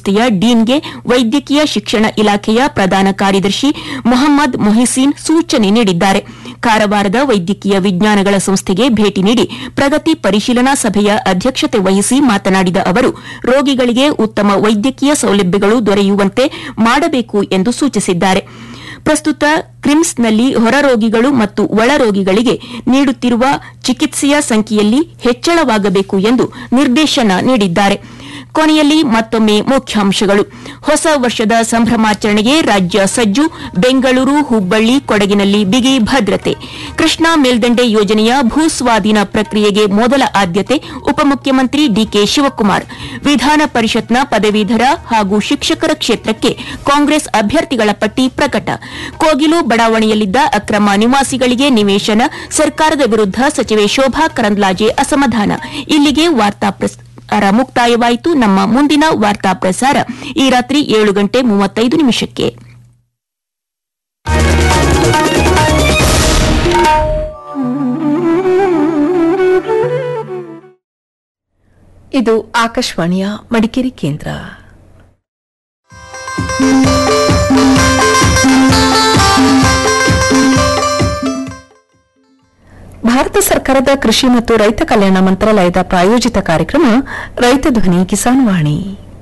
ಸಂಸ್ಥೆಯ ಡೀನ್ಗೆ ವೈದ್ಯಕೀಯ ಶಿಕ್ಷಣ ಇಲಾಖೆಯ ಪ್ರಧಾನ ಕಾರ್ಯದರ್ಶಿ ಮೊಹಮ್ಮದ್ ಮೊಹಿಸೀನ್ ಸೂಚನೆ ನೀಡಿದ್ದಾರೆ ಕಾರವಾರದ ವೈದ್ಯಕೀಯ ವಿಜ್ಞಾನಗಳ ಸಂಸ್ಥೆಗೆ ಭೇಟಿ ನೀಡಿ ಪ್ರಗತಿ ಪರಿಶೀಲನಾ ಸಭೆಯ ಅಧ್ಯಕ್ಷತೆ ವಹಿಸಿ ಮಾತನಾಡಿದ ಅವರು ರೋಗಿಗಳಿಗೆ ಉತ್ತಮ ವೈದ್ಯಕೀಯ ಸೌಲಭ್ಯಗಳು ದೊರೆಯುವಂತೆ ಮಾಡಬೇಕು ಎಂದು ಸೂಚಿಸಿದ್ದಾರೆ ಪ್ರಸ್ತುತ ಕ್ರಿಮ್ಸ್ನಲ್ಲಿ ಹೊರ ರೋಗಿಗಳು ಮತ್ತು ಒಳ ರೋಗಿಗಳಿಗೆ ನೀಡುತ್ತಿರುವ ಚಿಕಿತ್ಸೆಯ ಸಂಖ್ಯೆಯಲ್ಲಿ ಹೆಚ್ಚಳವಾಗಬೇಕು ಎಂದು ನಿರ್ದೇಶನ ನೀಡಿದ್ದಾರೆ ಕೊನೆಯಲ್ಲಿ ಮತ್ತೊಮ್ಮೆ ಮುಖ್ಯಾಂಶಗಳು ಹೊಸ ವರ್ಷದ ಸಂಭ್ರಮಾಚರಣೆಗೆ ರಾಜ್ಯ ಸಜ್ಜು ಬೆಂಗಳೂರು ಹುಬ್ಬಳ್ಳಿ ಕೊಡಗಿನಲ್ಲಿ ಬಿಗಿ ಭದ್ರತೆ ಕೃಷ್ಣಾ ಮೇಲ್ದಂಡೆ ಯೋಜನೆಯ ಭೂಸ್ವಾಧೀನ ಪ್ರಕ್ರಿಯೆಗೆ ಮೊದಲ ಆದ್ಯತೆ ಉಪಮುಖ್ಯಮಂತ್ರಿ ಡಿಕೆ ಶಿವಕುಮಾರ್ ವಿಧಾನ ಪರಿಷತ್ನ ಪದವೀಧರ ಹಾಗೂ ಶಿಕ್ಷಕರ ಕ್ಷೇತ್ರಕ್ಕೆ ಕಾಂಗ್ರೆಸ್ ಅಭ್ಯರ್ಥಿಗಳ ಪಟ್ಟಿ ಪ್ರಕಟ ಕೋಗಿಲು ಬಡಾವಣೆಯಲ್ಲಿದ್ದ ಅಕ್ರಮ ನಿವಾಸಿಗಳಿಗೆ ನಿವೇಶನ ಸರ್ಕಾರದ ವಿರುದ್ಧ ಸಚಿವೆ ಶೋಭಾ ಕರಂದ್ಲಾಜೆ ಅಸಮಾಧಾನ ಇಲ್ಲಿಗೆ ವಾರ್ತಾ ಪ್ರಸಾರ ಮುಕ್ತಾಯವಾಯಿತು ನಮ್ಮ ಮುಂದಿನ ವಾರ್ತಾ ಪ್ರಸಾರ ಈ ರಾತ್ರಿ ಏಳು ಗಂಟೆ ಮೂವತ್ತೈದು ನಿಮಿಷಕ್ಕೆ ಇದು ಆಕಾಶವಾಣಿಯ ಮಡಿಕೇರಿ ಕೇಂದ್ರ ಭಾರತ ಸರ್ಕಾರದ ಕೃಷಿ ಮತ್ತು ರೈತ ಕಲ್ಯಾಣ ಮಂತ್ರಾಲಯದ ಪ್ರಾಯೋಜಿತ ಕಾರ್ಯಕ್ರಮ ರೈತ ಧ್ವನಿ ಕಿಸಾನ್ ವಾಣಿ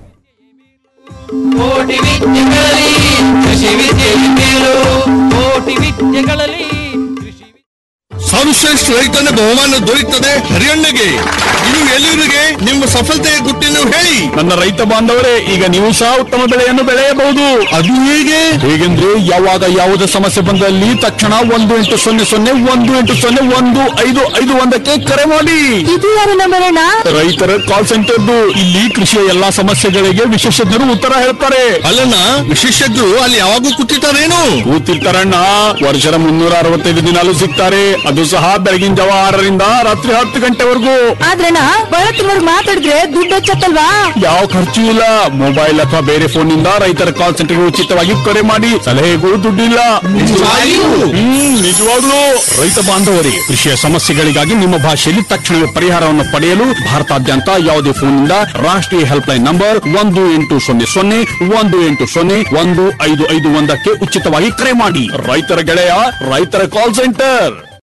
ಕೋಟಿ ವಿದ್ಯೆಗಳಲ್ಲಿ ಕೃಷಿ ವಿದ್ಯೆ ಮೇಲು ಕೋಟಿ ವಿದ್ಯೆಗಳಲ್ಲಿ ಕೃಷಿ ಸರ್ವಶ್ರೇಷ್ಠ ರೈತನ ಬಹುಮಾನ ದೊರೆಯುತ್ತದೆ ಹರಿಯಣ್ಣಗೆ ಇದು ಎಲ್ಲರಿಗೆ ನಿಮ್ಮ ಸಫಲತೆಯ ಗುಟ್ಟಿನ ಹೇಳಿ ನನ್ನ ರೈತ ಬಾಂಧವರೇ ಈಗ ನೀವು ಸಹ ಉತ್ತಮ ಬೆಳೆಯನ್ನು ಬೆಳೆಯಬಹುದು ಅದು ಹೇಗೆ ಹೇಗೆಂದ್ರೆ ಯಾವಾಗ ಯಾವುದೇ ಸಮಸ್ಯೆ ಬಂದಲ್ಲಿ ತಕ್ಷಣ ಒಂದು ಎಂಟು ಸೊನ್ನೆ ಸೊನ್ನೆ ಒಂದು ಎಂಟು ಸೊನ್ನೆ ಒಂದು ಐದು ಐದು ಒಂದಕ್ಕೆ ಕರೆ ಮಾಡಿ ಇದು ಯಾರ ನಂಬರಣ್ಣ ರೈತರ ಕಾಲ್ ಸೆಂಟರ್ದು ಇಲ್ಲಿ ಕೃಷಿಯ ಎಲ್ಲಾ ಸಮಸ್ಯೆಗಳಿಗೆ ವಿಶೇಷಜ್ಞರು ಉತ್ತರ ಹೇಳ್ತಾರೆ ಅಲ್ಲಣ್ಣ ವಿಶೇಷಜ್ಞರು ಅಲ್ಲಿ ಯಾವಾಗೂ ಕೂತಿರ್ತಾರೇನು ಕೂತಿರ್ತಾರಣ್ಣ ವರ್ಷದ ಮುನ್ನೂರ ಅರವತ್ತೈದು ದಿನಾಲು ಸಿಗ್ತಾರೆ ಅದು ಸಹ ಬೆಳಗಿನ ಜಾವ ಆರರಿಂದ ರಾತ್ರಿ ಹತ್ತು ಗಂಟೆವರೆಗೂ ಆದ್ರಣ್ಣ ಬಳತ್ತಿನವರ್ಗ್ ಮಾತಾಡಿದ್ರೆ ದುಡ್ಡು ಹೆಚ್ಚತ್ತಲ್ವಾ ಯಾವ ಖರ್ಚು ಇಲ್ಲ ಮೊಬೈಲ್ ಅಥವಾ ಬೇರೆ ಫೋನ್ ನಿಂದ ರೈತರ ಕಾಲ್ ಸೆಂಟರ್ಗೆ ಉಚಿತವಾಗಿ ಕರೆ ಮಾಡಿ ಸಲಹೆಗೂ ದುಡ್ಡಿಲ್ಲ ನಿಜವಾಗಿಯೂ? ಹ್ಮ್ ನಿಜವಾಗ್ಲೂ ರೈತ ಬಾಂಧವರೇ ಕೃಷಿಯ ಸಮಸ್ಯೆಗಳಿಗಾಗಿ ನಿಮ್ಮ ಭಾಷೆಯಲ್ಲಿ ತಕ್ಷಣವೇ ಪರಿಹಾರವನ್ನು ಪಡೆಯಲು ಭಾರತಾದ್ಯಂತ ಯಾವುದೇ ಫೋನ್ನಿಂದ ರಾಷ್ಟ್ರೀಯ ಹೆಲ್ಪ್ ಲೈನ್ ನಂಬರ್ ಒಂದು ಎಂಟು ಸೊನ್ನೆ ಸೊನ್ನೆ ಒಂದು ಎಂಟು ಸೊನ್ನೆ ಒಂದು ಐದು ಐದು ಒಂದಕ್ಕೆ ಉಚಿತವಾಗಿ ಕರೆ ಮಾಡಿ ರೈತರ ಗೆಳೆಯ ರೈತರ ಕಾಲ್ ಸೆಂಟರ್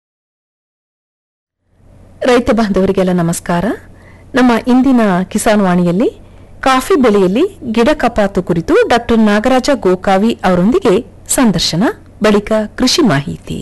ರೈತ ಬಾಂಧವರಿಗೆಲ್ಲ ನಮಸ್ಕಾರ ನಮ್ಮ ಇಂದಿನ ಕಿಸಾನ್ ವಾಣಿಯಲ್ಲಿ ಕಾಫಿ ಬೆಳೆಯಲ್ಲಿ ಗಿಡ ಕಪಾತು ಕುರಿತು ಡಾಕ್ಟರ್ ನಾಗರಾಜ ಗೋಕಾವಿ ಅವರೊಂದಿಗೆ ಸಂದರ್ಶನ ಬಳಿಕ ಕೃಷಿ ಮಾಹಿತಿ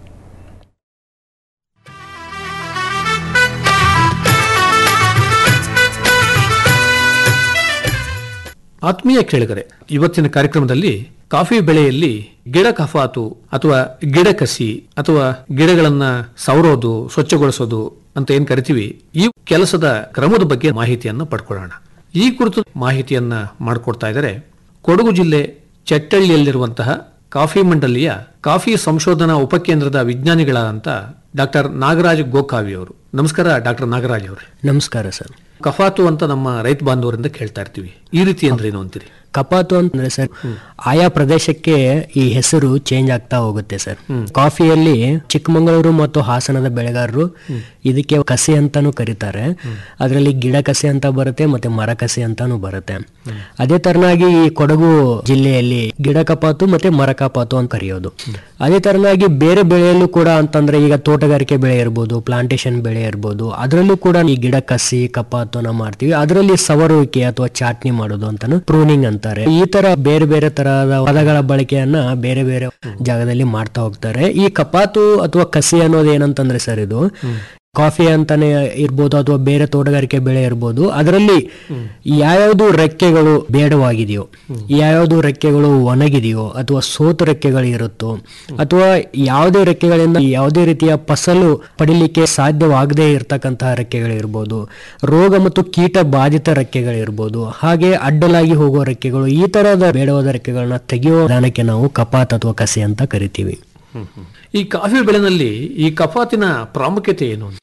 ಆತ್ಮೀಯ ಕೇಳಿಗರೆ ಇವತ್ತಿನ ಕಾರ್ಯಕ್ರಮದಲ್ಲಿ ಕಾಫಿ ಬೆಳೆಯಲ್ಲಿ ಗಿಡ ಕಫಾತು ಅಥವಾ ಗಿಡ ಕಸಿ ಅಥವಾ ಗಿಡಗಳನ್ನ ಸವರೋದು ಸ್ವಚ್ಛಗೊಳಿಸೋದು ಅಂತ ಏನ್ ಕರಿತೀವಿ ಈ ಕೆಲಸದ ಕ್ರಮದ ಬಗ್ಗೆ ಮಾಹಿತಿಯನ್ನ ಪಡ್ಕೊಳ್ಳೋಣ ಈ ಕುರಿತು ಮಾಹಿತಿಯನ್ನ ಮಾಡಿಕೊಡ್ತಾ ಇದ್ದಾರೆ ಕೊಡಗು ಜಿಲ್ಲೆ ಚಟ್ಟಳ್ಳಿಯಲ್ಲಿರುವಂತಹ ಕಾಫಿ ಮಂಡಲಿಯ ಕಾಫಿ ಸಂಶೋಧನಾ ಉಪಕೇಂದ್ರದ ವಿಜ್ಞಾನಿಗಳಾದಂತ ಡಾಕ್ಟರ್ ನಾಗರಾಜ್ ಗೋಕಾವಿ ಅವರು ನಮಸ್ಕಾರ ಡಾಕ್ಟರ್ ನಾಗರಾಜ್ ಅವರೇ ನಮಸ್ಕಾರ ಸರ್ ಕಫಾತು ಅಂತ ನಮ್ಮ ರೈತ ಬಾಂಧವರಿಂದ ಕೇಳ್ತಾ ಇರ್ತೀವಿ ಈ ರೀತಿ ಅಂದ್ರೆ ಏನು ಅಂತೀರಿ ಕಪಾತು ಅಂತಂದ್ರೆ ಸರ್ ಆಯಾ ಪ್ರದೇಶಕ್ಕೆ ಈ ಹೆಸರು ಚೇಂಜ್ ಆಗ್ತಾ ಹೋಗುತ್ತೆ ಸರ್ ಕಾಫಿಯಲ್ಲಿ ಚಿಕ್ಕಮಗಳೂರು ಮತ್ತು ಹಾಸನದ ಬೆಳೆಗಾರರು ಇದಕ್ಕೆ ಕಸಿ ಅಂತಾನು ಕರೀತಾರೆ ಅದರಲ್ಲಿ ಗಿಡ ಕಸಿ ಅಂತ ಬರುತ್ತೆ ಮತ್ತೆ ಮರ ಕಸಿ ಅಂತಾನು ಬರುತ್ತೆ ಅದೇ ತರನಾಗಿ ಈ ಕೊಡಗು ಜಿಲ್ಲೆಯಲ್ಲಿ ಗಿಡ ಕಪಾತು ಮತ್ತೆ ಮರ ಕಪಾತು ಅಂತ ಕರೆಯೋದು ಅದೇ ತರನಾಗಿ ಬೇರೆ ಬೆಳೆಯಲ್ಲೂ ಕೂಡ ಅಂತಂದ್ರೆ ಈಗ ತೋಟಗಾರಿಕೆ ಬೆಳೆ ಇರ್ಬೋದು ಪ್ಲಾಂಟೇಶನ್ ಬೆಳೆ ಇರ್ಬೋದು ಅದರಲ್ಲೂ ಕೂಡ ಈ ಗಿಡ ಕಸಿ ಕಪಾತುನ ಮಾಡ್ತೀವಿ ಅದರಲ್ಲಿ ಸವರುವಿಕೆ ಅಥವಾ ಚಾಟ್ನಿ ಮಾಡೋದು ಅಂತಾನು ಪ್ರೂನಿಂಗ್ ಅಂತಾರೆ ಈ ತರ ಬೇರೆ ಬೇರೆ ತರಹದ ಪದಗಳ ಬಳಕೆಯನ್ನ ಬೇರೆ ಬೇರೆ ಜಾಗದಲ್ಲಿ ಮಾಡ್ತಾ ಹೋಗ್ತಾರೆ ಈ ಕಪಾತು ಅಥವಾ ಕಸಿ ಅನ್ನೋದು ಏನಂತಂದ್ರೆ ಸರ್ ಇದು ಕಾಫಿ ಅಂತಾನೆ ಇರ್ಬೋದು ಅಥವಾ ಬೇರೆ ತೋಟಗಾರಿಕೆ ಬೆಳೆ ಇರ್ಬೋದು ಅದರಲ್ಲಿ ಯಾವ್ಯಾವ್ದು ರೆಕ್ಕೆಗಳು ಬೇಡವಾಗಿದೆಯೋ ಯಾವ್ಯಾವ್ದು ರೆಕ್ಕೆಗಳು ಒಣಗಿದೆಯೋ ಅಥವಾ ಸೋತು ರೆಕ್ಕೆಗಳು ಇರುತ್ತೋ ಅಥವಾ ಯಾವುದೇ ರೆಕ್ಕೆಗಳಿಂದ ಯಾವುದೇ ರೀತಿಯ ಫಸಲು ಪಡಿಲಿಕ್ಕೆ ಸಾಧ್ಯವಾಗದೇ ಇರತಕ್ಕಂತಹ ರೆಕ್ಕೆಗಳಿರ್ಬೋದು ರೋಗ ಮತ್ತು ಕೀಟ ಬಾಧಿತ ರೆಕ್ಕೆಗಳಿರ್ಬೋದು ಹಾಗೆ ಅಡ್ಡಲಾಗಿ ಹೋಗುವ ರೆಕ್ಕೆಗಳು ಈ ತರಹದ ಬೇಡವಾದ ರೆಕ್ಕೆಗಳನ್ನ ತೆಗೆಯುವ ವಿಧಾನಕ್ಕೆ ನಾವು ಕಪಾತ್ ಅಥವಾ ಕಸಿ ಅಂತ ಕರಿತೀವಿ ಈ ಕಾಫಿ ಬೆಳೆನಲ್ಲಿ ಈ ಕಫಾತಿನ ಪ್ರಾಮುಖ್ಯತೆ ಏನು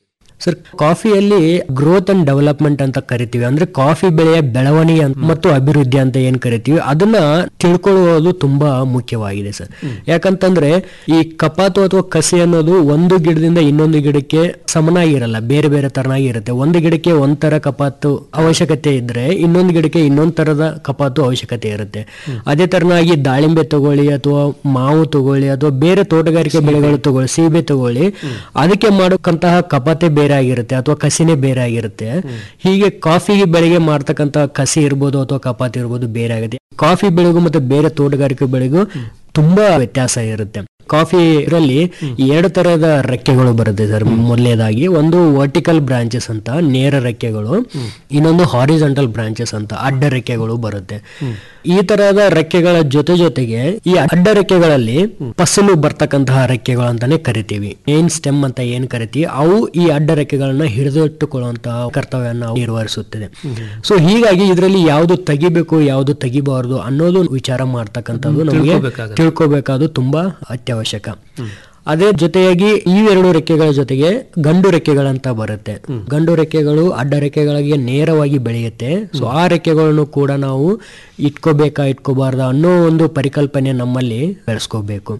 ಸರ್ ಕಾಫಿಯಲ್ಲಿ ಗ್ರೋತ್ ಅಂಡ್ ಡೆವಲಪ್ಮೆಂಟ್ ಅಂತ ಕರಿತೀವಿ ಅಂದ್ರೆ ಕಾಫಿ ಬೆಳೆಯ ಬೆಳವಣಿಗೆ ಅಂತ- ಮತ್ತು ಅಭಿವೃದ್ಧಿ ಅಂತ ಏನ್ ಕರಿತೀವಿ ಅದನ್ನ ತಿಳ್ಕೊಳ್ಳುವುದು ತುಂಬಾ ಮುಖ್ಯವಾಗಿದೆ ಸರ್ ಯಾಕಂತಂದ್ರೆ ಈ ಕಪಾತು ಅಥವಾ ಕಸಿ ಅನ್ನೋದು ಒಂದು ಗಿಡದಿಂದ ಇನ್ನೊಂದು ಗಿಡಕ್ಕೆ ಸಮನಾಗಿರಲ್ಲ ಬೇರೆ ಬೇರೆ ತರನಾಗಿ ಇರುತ್ತೆ ಒಂದು ಗಿಡಕ್ಕೆ ಒಂದ್ ತರ ಕಪಾತು ಅವಶ್ಯಕತೆ ಇದ್ರೆ ಇನ್ನೊಂದು ಗಿಡಕ್ಕೆ ಇನ್ನೊಂದ್ ತರದ ಕಪಾತು ಅವಶ್ಯಕತೆ ಇರುತ್ತೆ ಅದೇ ತರನಾಗಿ ದಾಳಿಂಬೆ ತಗೊಳ್ಳಿ ಅಥವಾ ಮಾವು ತಗೊಳ್ಳಿ ಅಥವಾ ಬೇರೆ ತೋಟಗಾರಿಕೆ ಬೆಳೆಗಳು ತಗೊಳ್ಳಿ ಸೀಬೆ ತಗೊಳ್ಳಿ ಅದಕ್ಕೆ ಮಾಡೋಕ್ಕಂತಹ ಕಪಾತೆ ಬೇರೆ ಆಗಿರುತ್ತೆ ಅಥವಾ ಕಸಿನೇ ಬೇರೆ ಆಗಿರುತ್ತೆ ಹೀಗೆ ಕಾಫಿ ಬೆಳೆಗೆ ಮಾಡ್ತಕ್ಕಂತ ಕಸಿ ಇರ್ಬೋದು ಅಥವಾ ಕಪಾತಿ ಇರ್ಬೋದು ಬೇರೆ ಆಗುತ್ತೆ ಕಾಫಿ ಬೆಳೆಗೂ ಮತ್ತೆ ಬೇರೆ ತೋಟಗಾರಿಕೆ ಬೆಳೆಗೂ ತುಂಬಾ ವ್ಯತ್ಯಾಸ ಇರುತ್ತೆ ಕಾಫಿ ಇದರಲ್ಲಿ ಎರಡು ತರಹದ ರೆಕ್ಕೆಗಳು ಬರುತ್ತೆ ಸರ್ ಮೊದಲನೇದಾಗಿ ಒಂದು ವರ್ಟಿಕಲ್ ಬ್ರಾಂಚಸ್ ಅಂತ ನೇರ ರೆಕ್ಕೆಗಳು ಇನ್ನೊಂದು ಹಾರಿಜಾಂಟಲ್ ಬ್ರಾಂಚಸ್ ಅಂತ ಅಡ್ಡ ರೆಕ್ಕೆಗಳು ಬರುತ್ತೆ ಈ ತರಹದ ರೆಕ್ಕೆಗಳ ಜೊತೆ ಜೊತೆಗೆ ಈ ಅಡ್ಡ ರೆಕ್ಕೆಗಳಲ್ಲಿ ಫಸಲು ಬರ್ತಕ್ಕಂತಹ ರೆಕ್ಕೆಗಳು ಅಂತಾನೆ ಕರಿತೀವಿ ಏನ್ ಸ್ಟೆಮ್ ಅಂತ ಏನ್ ಕರಿತೀವಿ ಅವು ಈ ಅಡ್ಡ ರೆಕ್ಕೆಗಳನ್ನ ಹಿಡಿದಿಟ್ಟುಕೊಳ್ಳುವಂತಹ ಕರ್ತವ್ಯವನ್ನು ಅವು ನಿರ್ವಹಿಸುತ್ತದೆ ಸೊ ಹೀಗಾಗಿ ಇದರಲ್ಲಿ ಯಾವುದು ತೆಗಿಬೇಕು ಯಾವುದು ತೆಗಿಬಾರದು ಅನ್ನೋದು ವಿಚಾರ ಮಾಡ್ತಕ್ಕಂಥದ್ದು ನಮಗೆ ತಿಳ್ಕೊಬೇಕಾಗತ್ತೆ. ತಿಳ್ಕೋಬೇಕಾದ್ದು ತುಂಬಾ ಅತ್ಯವಶ್ಯಕ ಅದೇ ಜೊತೆಯಾಗಿ ಈ ಎರಡು ರೆಕ್ಕೆಗಳ ಜೊತೆಗೆ ಗಂಡು ರೆಕ್ಕೆಗಳಂತ ಬರುತ್ತೆ ಗಂಡು ರೆಕ್ಕೆಗಳು ಅಡ್ಡ ರೆಕ್ಕೆಗಳಿಗೆ ನೇರವಾಗಿ ಬೆಳೆಯುತ್ತೆ ಸೊ ಆ ರೆಕ್ಕೆಗಳನ್ನು ಕೂಡ ನಾವು ಇಟ್ಕೋಬೇಕಾ ಇಟ್ಕೋಬಾರ್ದ ಅನ್ನೋ ಒಂದು ಪರಿಕಲ್ಪನೆ ನಮ್ಮಲ್ಲಿ ಬೆಳೆಸ್ಕೋಬೇಕು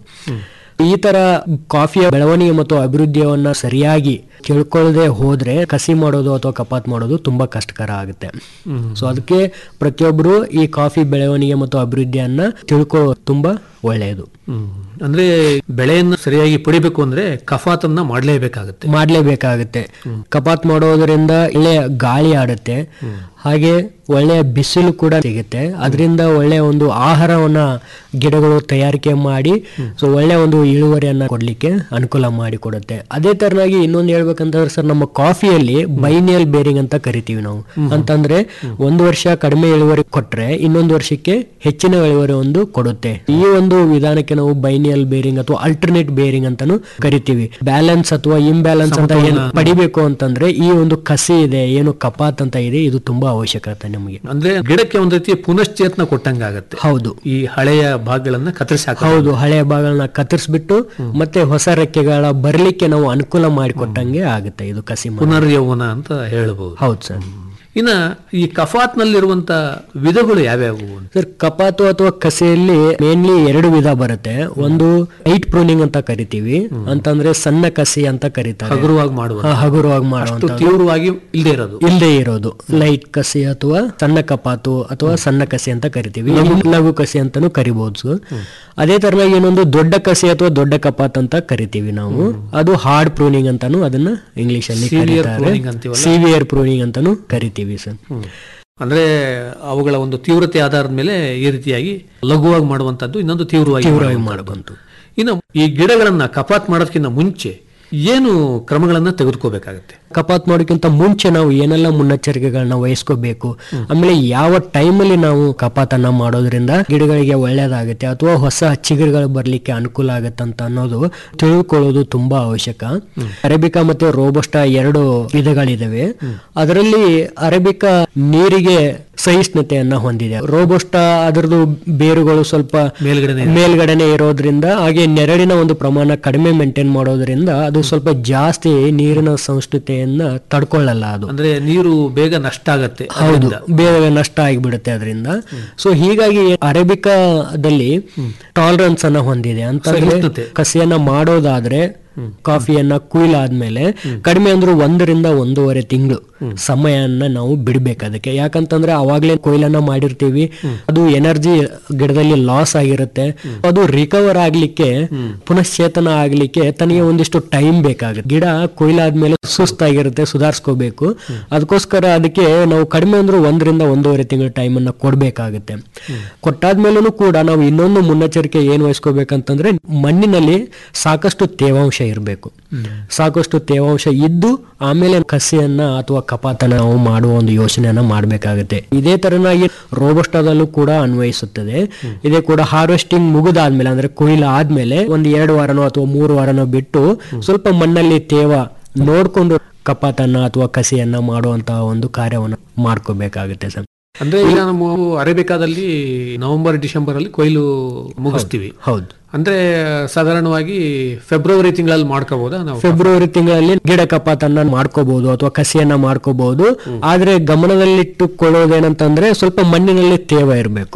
ಈ ತರ ಕಾಫಿಯ ಬೆಳವಣಿಗೆ ಮತ್ತು ಅಭಿವೃದ್ಧಿಯವನ್ನ ಸರಿಯಾಗಿ ತಿಳ್ಕೊಳ್ಳದೆ ಹೋದ್ರೆ ಕಸಿ ಮಾಡೋದು ಅಥವಾ ಕಪಾತ್ ಮಾಡೋದು ತುಂಬಾ ಕಷ್ಟಕರ ಆಗುತ್ತೆ ಸೊ ಅದಕ್ಕೆ ಪ್ರತಿಯೊಬ್ಬರು ಈ ಕಾಫಿ ಬೆಳವಣಿಗೆ ಮತ್ತು ಅಭಿವೃದ್ಧಿಯನ್ನ ತಿಳ್ಕೊಳ್ಳೋದು ತುಂಬಾ ಒಳ್ಳೆಯದು ಹ್ಮ್. ಅಂದ್ರೆ ಬೆಳೆಯನ್ನ ಸರಿಯಾಗಿ ಪಡಿಬೇಕು ಅಂದ್ರೆ ಕಫಾತನ್ನ ಮಾಡ್ಲೇಬೇಕಾಗತ್ತೆ ಮಾಡ್ಲೇಬೇಕಾಗುತ್ತೆ ಕಪಾತ್ ಮಾಡೋದ್ರಿಂದ ಒಳ್ಳೆಯ ಗಾಳಿ ಆಡುತ್ತೆ ಹಾಗೆ ಒಳ್ಳೆಯ ಬಿಸಿಲು ಕೂಡ ಸಿಗುತ್ತೆ ಅದರಿಂದ ಒಳ್ಳೆಯ ಒಂದು ಆಹಾರವನ್ನ ಗಿಡಗಳು ತಯಾರಿಕೆ ಮಾಡಿ ಸೊ ಒಳ್ಳೆಯ ಒಂದು ಇಳುವರಿಯನ್ನ ಕೊಡ್ಲಿಕ್ಕೆ ಅನುಕೂಲ ಮಾಡಿಕೊಡುತ್ತೆ ಅದೇ ತರನಾಗಿ ಇನ್ನೊಂದು ಹೇಳ್ಬೇಕಂತಂದ್ರೆ ಸರ್ ನಮ್ಮ ಕಾಫಿಯಲ್ಲಿ ಬೈನಿಯಲ್ ಬೇರಿಂಗ್ ಅಂತ ಕರಿತೀವಿ ನಾವು ಅಂತಂದ್ರೆ ಒಂದು ವರ್ಷ ಕಡಿಮೆ ಇಳುವರಿ ಕೊಟ್ರೆ ಇನ್ನೊಂದು ವರ್ಷಕ್ಕೆ ಹೆಚ್ಚಿನ ಇಳುವರಿ ಒಂದು ಕೊಡುತ್ತೆ ಈ ಒಂದು ವಿಧಾನಕ್ಕೆ ನಾವು ಬೈನಿಯಲ್ ಬೇರಿಂಗ್ ಅಥವಾ ಅಲ್ಟರ್ನೇಟ್ ಬೇರಿಂಗ್ ಅಂತಾನು ಕರಿತೀವಿ ಬ್ಯಾಲೆನ್ಸ್ ಅಥವಾ ಇಂಬ್ಯಾಲೆನ್ಸ್ ಅಂತ ಏನು ಪಡಿಬೇಕು ಅಂತಂದ್ರೆ ಈ ಒಂದು ಕಸಿ ಇದೆ ಏನು ಕಪಾತ್ ಅಂತ ಇದೆ ಇದು ತುಂಬಾ ಅವಶ್ಯಕತೆ ನಮಗೆ ಅಂದ್ರೆ ಗಿಡಕ್ಕೆ ಒಂದ್ ರೀತಿ ಪುನಶ್ಚೇತನ ಕೊಟ್ಟಂಗಾಗತ್ತೆ ಹೌದು ಈ ಹಳೆಯ ಭಾಗಗಳನ್ನ ಕತ್ತರಿಸಿ ಹಾಕ ಹೌದು ಹಳೆಯ ಭಾಗಗಳನ್ನ ಕತ್ತರಿಸ್ಬಿಟ್ಟು ಮತ್ತೆ ಹೊಸ ರೆಕ್ಕೆಗಳ ಬರ್ಲಿಕ್ಕೆ ನಾವು ಅನುಕೂಲ ಮಾಡಿಕೊಟ್ಟಂಗೆ ಆಗುತ್ತೆ ಇದು ಕಸಿ ಮಾಡಿ. ಪುನರ್ಯೌವನ ಅಂತ ಹೇಳಬಹುದು ಹೌದು ಸರ್ ಇನ್ನ ಈ ಕಫಾತ್ ನಲ್ಲಿರುವಂತ ವಿಧಗಳು ಯಾವ್ಯಾವು ಅಂತ? ಸರ್ ಕಪಾತು ಅಥವಾ ಕಸೆಯಲ್ಲಿ ಮೇನ್ಲಿ ಎರಡು ವಿಧ ಬರುತ್ತೆ ಒಂದು ಲೈಟ್ ಪ್ರೂನಿಂಗ್ ಅಂತ ಕರಿತೀವಿ ಅಂತಂದ್ರೆ ಸಣ್ಣ ಕಸಿ ಅಂತ ಕರೀತಾರೆ ಹಗುರವಾಗಿ ಮಾಡುವ ಹಾ, ಹಗುರವಾಗಿ ಅಷ್ಟು ಮಾಡುವಂತ ತೀವ್ರವಾಗಿ ಇಲ್ಲದೆ ಇರೋದು ಇಲ್ಲದೆ ಇರೋದು ಲೈಟ್ ಕಸಿ ಅಥವಾ ಸಣ್ಣ ಕಪಾತು ಅಥವಾ ಸಣ್ಣ ಕಸಿ ಅಂತ ಕರಿತೀವಿ ಲಘು ಕಸಿ ಅಂತಾನು ಕರಿಬಹುದು ಅದೇ ತರನಾಗಿ ಇನ್ನೊಂದು ದೊಡ್ಡ ಕಸಿ ಅಥವಾ ದೊಡ್ಡ ಕಪಾತ್ ಅಂತ ಕರಿತೀವಿ ನಾವು ಅದು ಹಾರ್ಡ್ ಪ್ರೂನಿಂಗ್ ಅಂತಾನು ಅದನ್ನ ಇಂಗ್ಲಿಷ್ ಅಲ್ಲಿ Severe ಕರೀತಾರೆ pruning ಅಂತೀವಲ್ಲ? ಸಿವಿಯರ್ ಪ್ರೂನಿಂಗ್ ಅಂತಾನು ಕರಿತೀವಿ ಸರ್ ಅಂದ್ರೆ ಅವುಗಳ ಒಂದು ತೀವ್ರತೆ ಆಧಾರದ ಮೇಲೆ ಈ ರೀತಿಯಾಗಿ ಲಘುವಾಗಿ ಮಾಡುವಂತದ್ದು ಇನ್ನೊಂದು ತೀವ್ರವಾಗಿ ತೀವ್ರವಾಗಿ ಮಾಡುವಂಥದ್ದು. ಇನ್ನು ಈ ಗಿಡಗಳನ್ನ ಕಪಾತ್ ಮಾಡೋದಕ್ಕಿಂತ ಮುಂಚೆ ಏನು ಕ್ರಮಗಳನ್ನ ತೆಗೆದುಕೋಬೇಕಾಗತ್ತೆ ಕಪಾತ್ ಮಾಡೋಕ್ಕಿಂತ ಮುಂಚೆ ನಾವು ಏನೆಲ್ಲ ಮುನ್ನೆಚ್ಚರಿಕೆಗಳನ್ನ ವಹಿಸ್ಕೋಬೇಕು ಆಮೇಲೆ ಯಾವ ಟೈಮಲ್ಲಿ ನಾವು ಕಪಾತನ್ನ ಮಾಡೋದ್ರಿಂದ ಗಿಡಗಳಿಗೆ ಒಳ್ಳೇದಾಗುತ್ತೆ ಅಥವಾ ಹೊಸ ಚಿಗುರುಗಳು ಬರ್ಲಿಕ್ಕೆ ಅನುಕೂಲ ಆಗುತ್ತೆ ಅಂತ ಅನ್ನೋದು ತಿಳ್ಕೊಳ್ಳೋದು ತುಂಬಾ ಅವಶ್ಯಕ ಅರೇಬಿಕಾ ಮತ್ತೆ ರೋಬಸ್ಟಾ ಎರಡು ವಿಧಗಳಿದಾವೆ ಅದರಲ್ಲಿ ಅರೇಬಿಕಾ ನೀರಿಗೆ ಸಹಿಷ್ಣುತೆಯನ್ನ ಹೊಂದಿದೆ ರೋಬೋಸ್ಟಾ ಅದರದ್ದು ಬೇರುಗಳು ಸ್ವಲ್ಪ ಮೇಲ್ಗಡೆನೆ ಮೇಲ್ಗಡೆನೆ ಇರೋದ್ರಿಂದ ಹಾಗೆ ನೆರಳಿನ ಒಂದು ಪ್ರಮಾಣ ಕಡಿಮೆ ಮೇಂಟೈನ್ ಮಾಡೋದ್ರಿಂದ ಅದು ಸ್ವಲ್ಪ ಜಾಸ್ತಿ ನೀರಿನ ಸಹಿಷ್ಣುತೆಯನ್ನ ತಡ್ಕೊಳ್ಳಲ್ಲ ಅದು ಅಂದ್ರೆ ನೀರು ಬೇಗ ನಷ್ಟ ಆಗತ್ತೆ ಹೌದು ಬೇಗ ನಷ್ಟ ಆಗಿಬಿಡುತ್ತೆ ಅದರಿಂದ ಸೊ ಹೀಗಾಗಿ ಅರೇಬಿಕಾದಲ್ಲಿ ಟಾಲರೆನ್ಸ್ ಅನ್ನ ಹೊಂದಿದೆ ಅಂತಂದ್ರೆ ಸಹಿಷ್ಣುತೆ. ಕಸಿಯನ್ನ ಮಾಡೋದಾದ್ರೆ ಕಾಫಿಯನ್ನ ಕುಯ್ಲಾದ್ಮೇಲೆ ಕಡಿಮೆ ಅಂದ್ರೂ ಒಂದರಿಂದ ಒಂದೂವರೆ ತಿಂಗಳು ಸಮಯನ್ನ ನಾವು ಬಿಡ್ಬೇಕು ಅದಕ್ಕೆ ಯಾಕಂತಂದ್ರೆ ಅವಾಗ್ಲೇ ಕೊಯ್ಲನ್ನ ಮಾಡಿರ್ತೀವಿ ಅದು ಎನರ್ಜಿ ಗಿಡದಲ್ಲಿ ಲಾಸ್ ಆಗಿರುತ್ತೆ ಅದು ರಿಕವರ್ ಆಗ್ಲಿಕ್ಕೆ ಪುನಶ್ಚೇತನ ಆಗ್ಲಿಕ್ಕೆ ತನಗೆ ಒಂದಿಷ್ಟು ಟೈಮ್ ಬೇಕಾಗುತ್ತೆ ಗಿಡ ಕೊಯ್ಲಾದ್ಮೇಲೆ ಸುಸ್ತಾಗಿರುತ್ತೆ ಸುಧಾರಿಸ್ಕೋಬೇಕು ಅದಕ್ಕೋಸ್ಕರ ಅದಕ್ಕೆ ನಾವು ಕಡಿಮೆ ಅಂದ್ರೂ ಒಂದರಿಂದ ಒಂದೂವರೆ ತಿಂಗಳ ಟೈಮ್ ಅನ್ನ ಕೊಡ್ಬೇಕಾಗುತ್ತೆ ಕೊಟ್ಟಾದ್ಮೇಲೂ ಕೂಡ ನಾವು ಇನ್ನೊಂದು ಮುನ್ನೆಚ್ಚರಿಕೆ ಏನ್ ವಹಿಸ್ಕೋಬೇಕಂತಂದ್ರೆ ಮಣ್ಣಿನಲ್ಲಿ ಸಾಕಷ್ಟು ತೇವಾಂಶ ಇರಬೇಕು ಸಾಕಷ್ಟು ತೇವಾಂಶ ಇದ್ದು ಆಮೇಲೆ ಕಸಿಯನ್ನ ಅಥವಾ ಕಪಾತನ ನಾವು ಮಾಡುವ ಒಂದು ಯೋಚನೆಯನ್ನ ಮಾಡಬೇಕಾಗುತ್ತೆ ಇದೇ ತರನಾಗಿ ರೋಬಸ್ಟಾದಲ್ಲೂ ಕೂಡ ಅನ್ವಯಿಸುತ್ತದೆ ಇದೇ ಕೂಡ ಹಾರ್ವೆಸ್ಟಿಂಗ್ ಮುಗಿದಾದ್ಮೇಲೆ ಅಂದ್ರೆ ಕೊಯ್ಲು ಆದ್ಮೇಲೆ ಒಂದು ಎರಡು ವಾರನೋ ಅಥವಾ ಮೂರು ವಾರನೋ ಬಿಟ್ಟು ಸ್ವಲ್ಪ ಮಣ್ಣಲ್ಲಿ ತೇವ ನೋಡ್ಕೊಂಡು ಕಪಾತನ್ನ ಅಥವಾ ಕಸಿಯನ್ನ ಮಾಡುವಂತಹ ಒಂದು ಕಾರ್ಯವನ್ನು ಮಾಡ್ಕೋಬೇಕಾಗುತ್ತೆ ಸರ್ ಅಂದ್ರೆ ಈಗ ನಾವು ಅರೇಬಿಕಾದಲ್ಲಿ ನವೆಂಬರ್ ಡಿಸೆಂಬರ್ ಅಲ್ಲಿ ಕೊಯ್ಲು ಮುಗಿಸ್ತೀವಿ ಹೌದು ಅಂದ್ರೆ ಸಾಧಾರಣವಾಗಿ ಫೆಬ್ರವರಿ ತಿಂಗಳಲ್ಲಿ ಮಾಡ್ಕೋಬಹುದಾ ನಾವು ಫೆಬ್ರವರಿ ತಿಂಗಳಲ್ಲಿ ಗಿಡ ಕಪಾತನ್ನ ಮಾಡ್ಕೋಬಹುದು ಅಥವಾ ಕಸಿಯನ್ನ ಮಾಡ್ಕೋಬಹುದು ಆದ್ರೆ ಗಮನದಲ್ಲಿಟ್ಟುಕೊಳ್ಳೋದೇನಂತಂದ್ರೆ ಸ್ವಲ್ಪ ಮಣ್ಣಿನಲ್ಲಿ ತೇವ ಇರಬೇಕು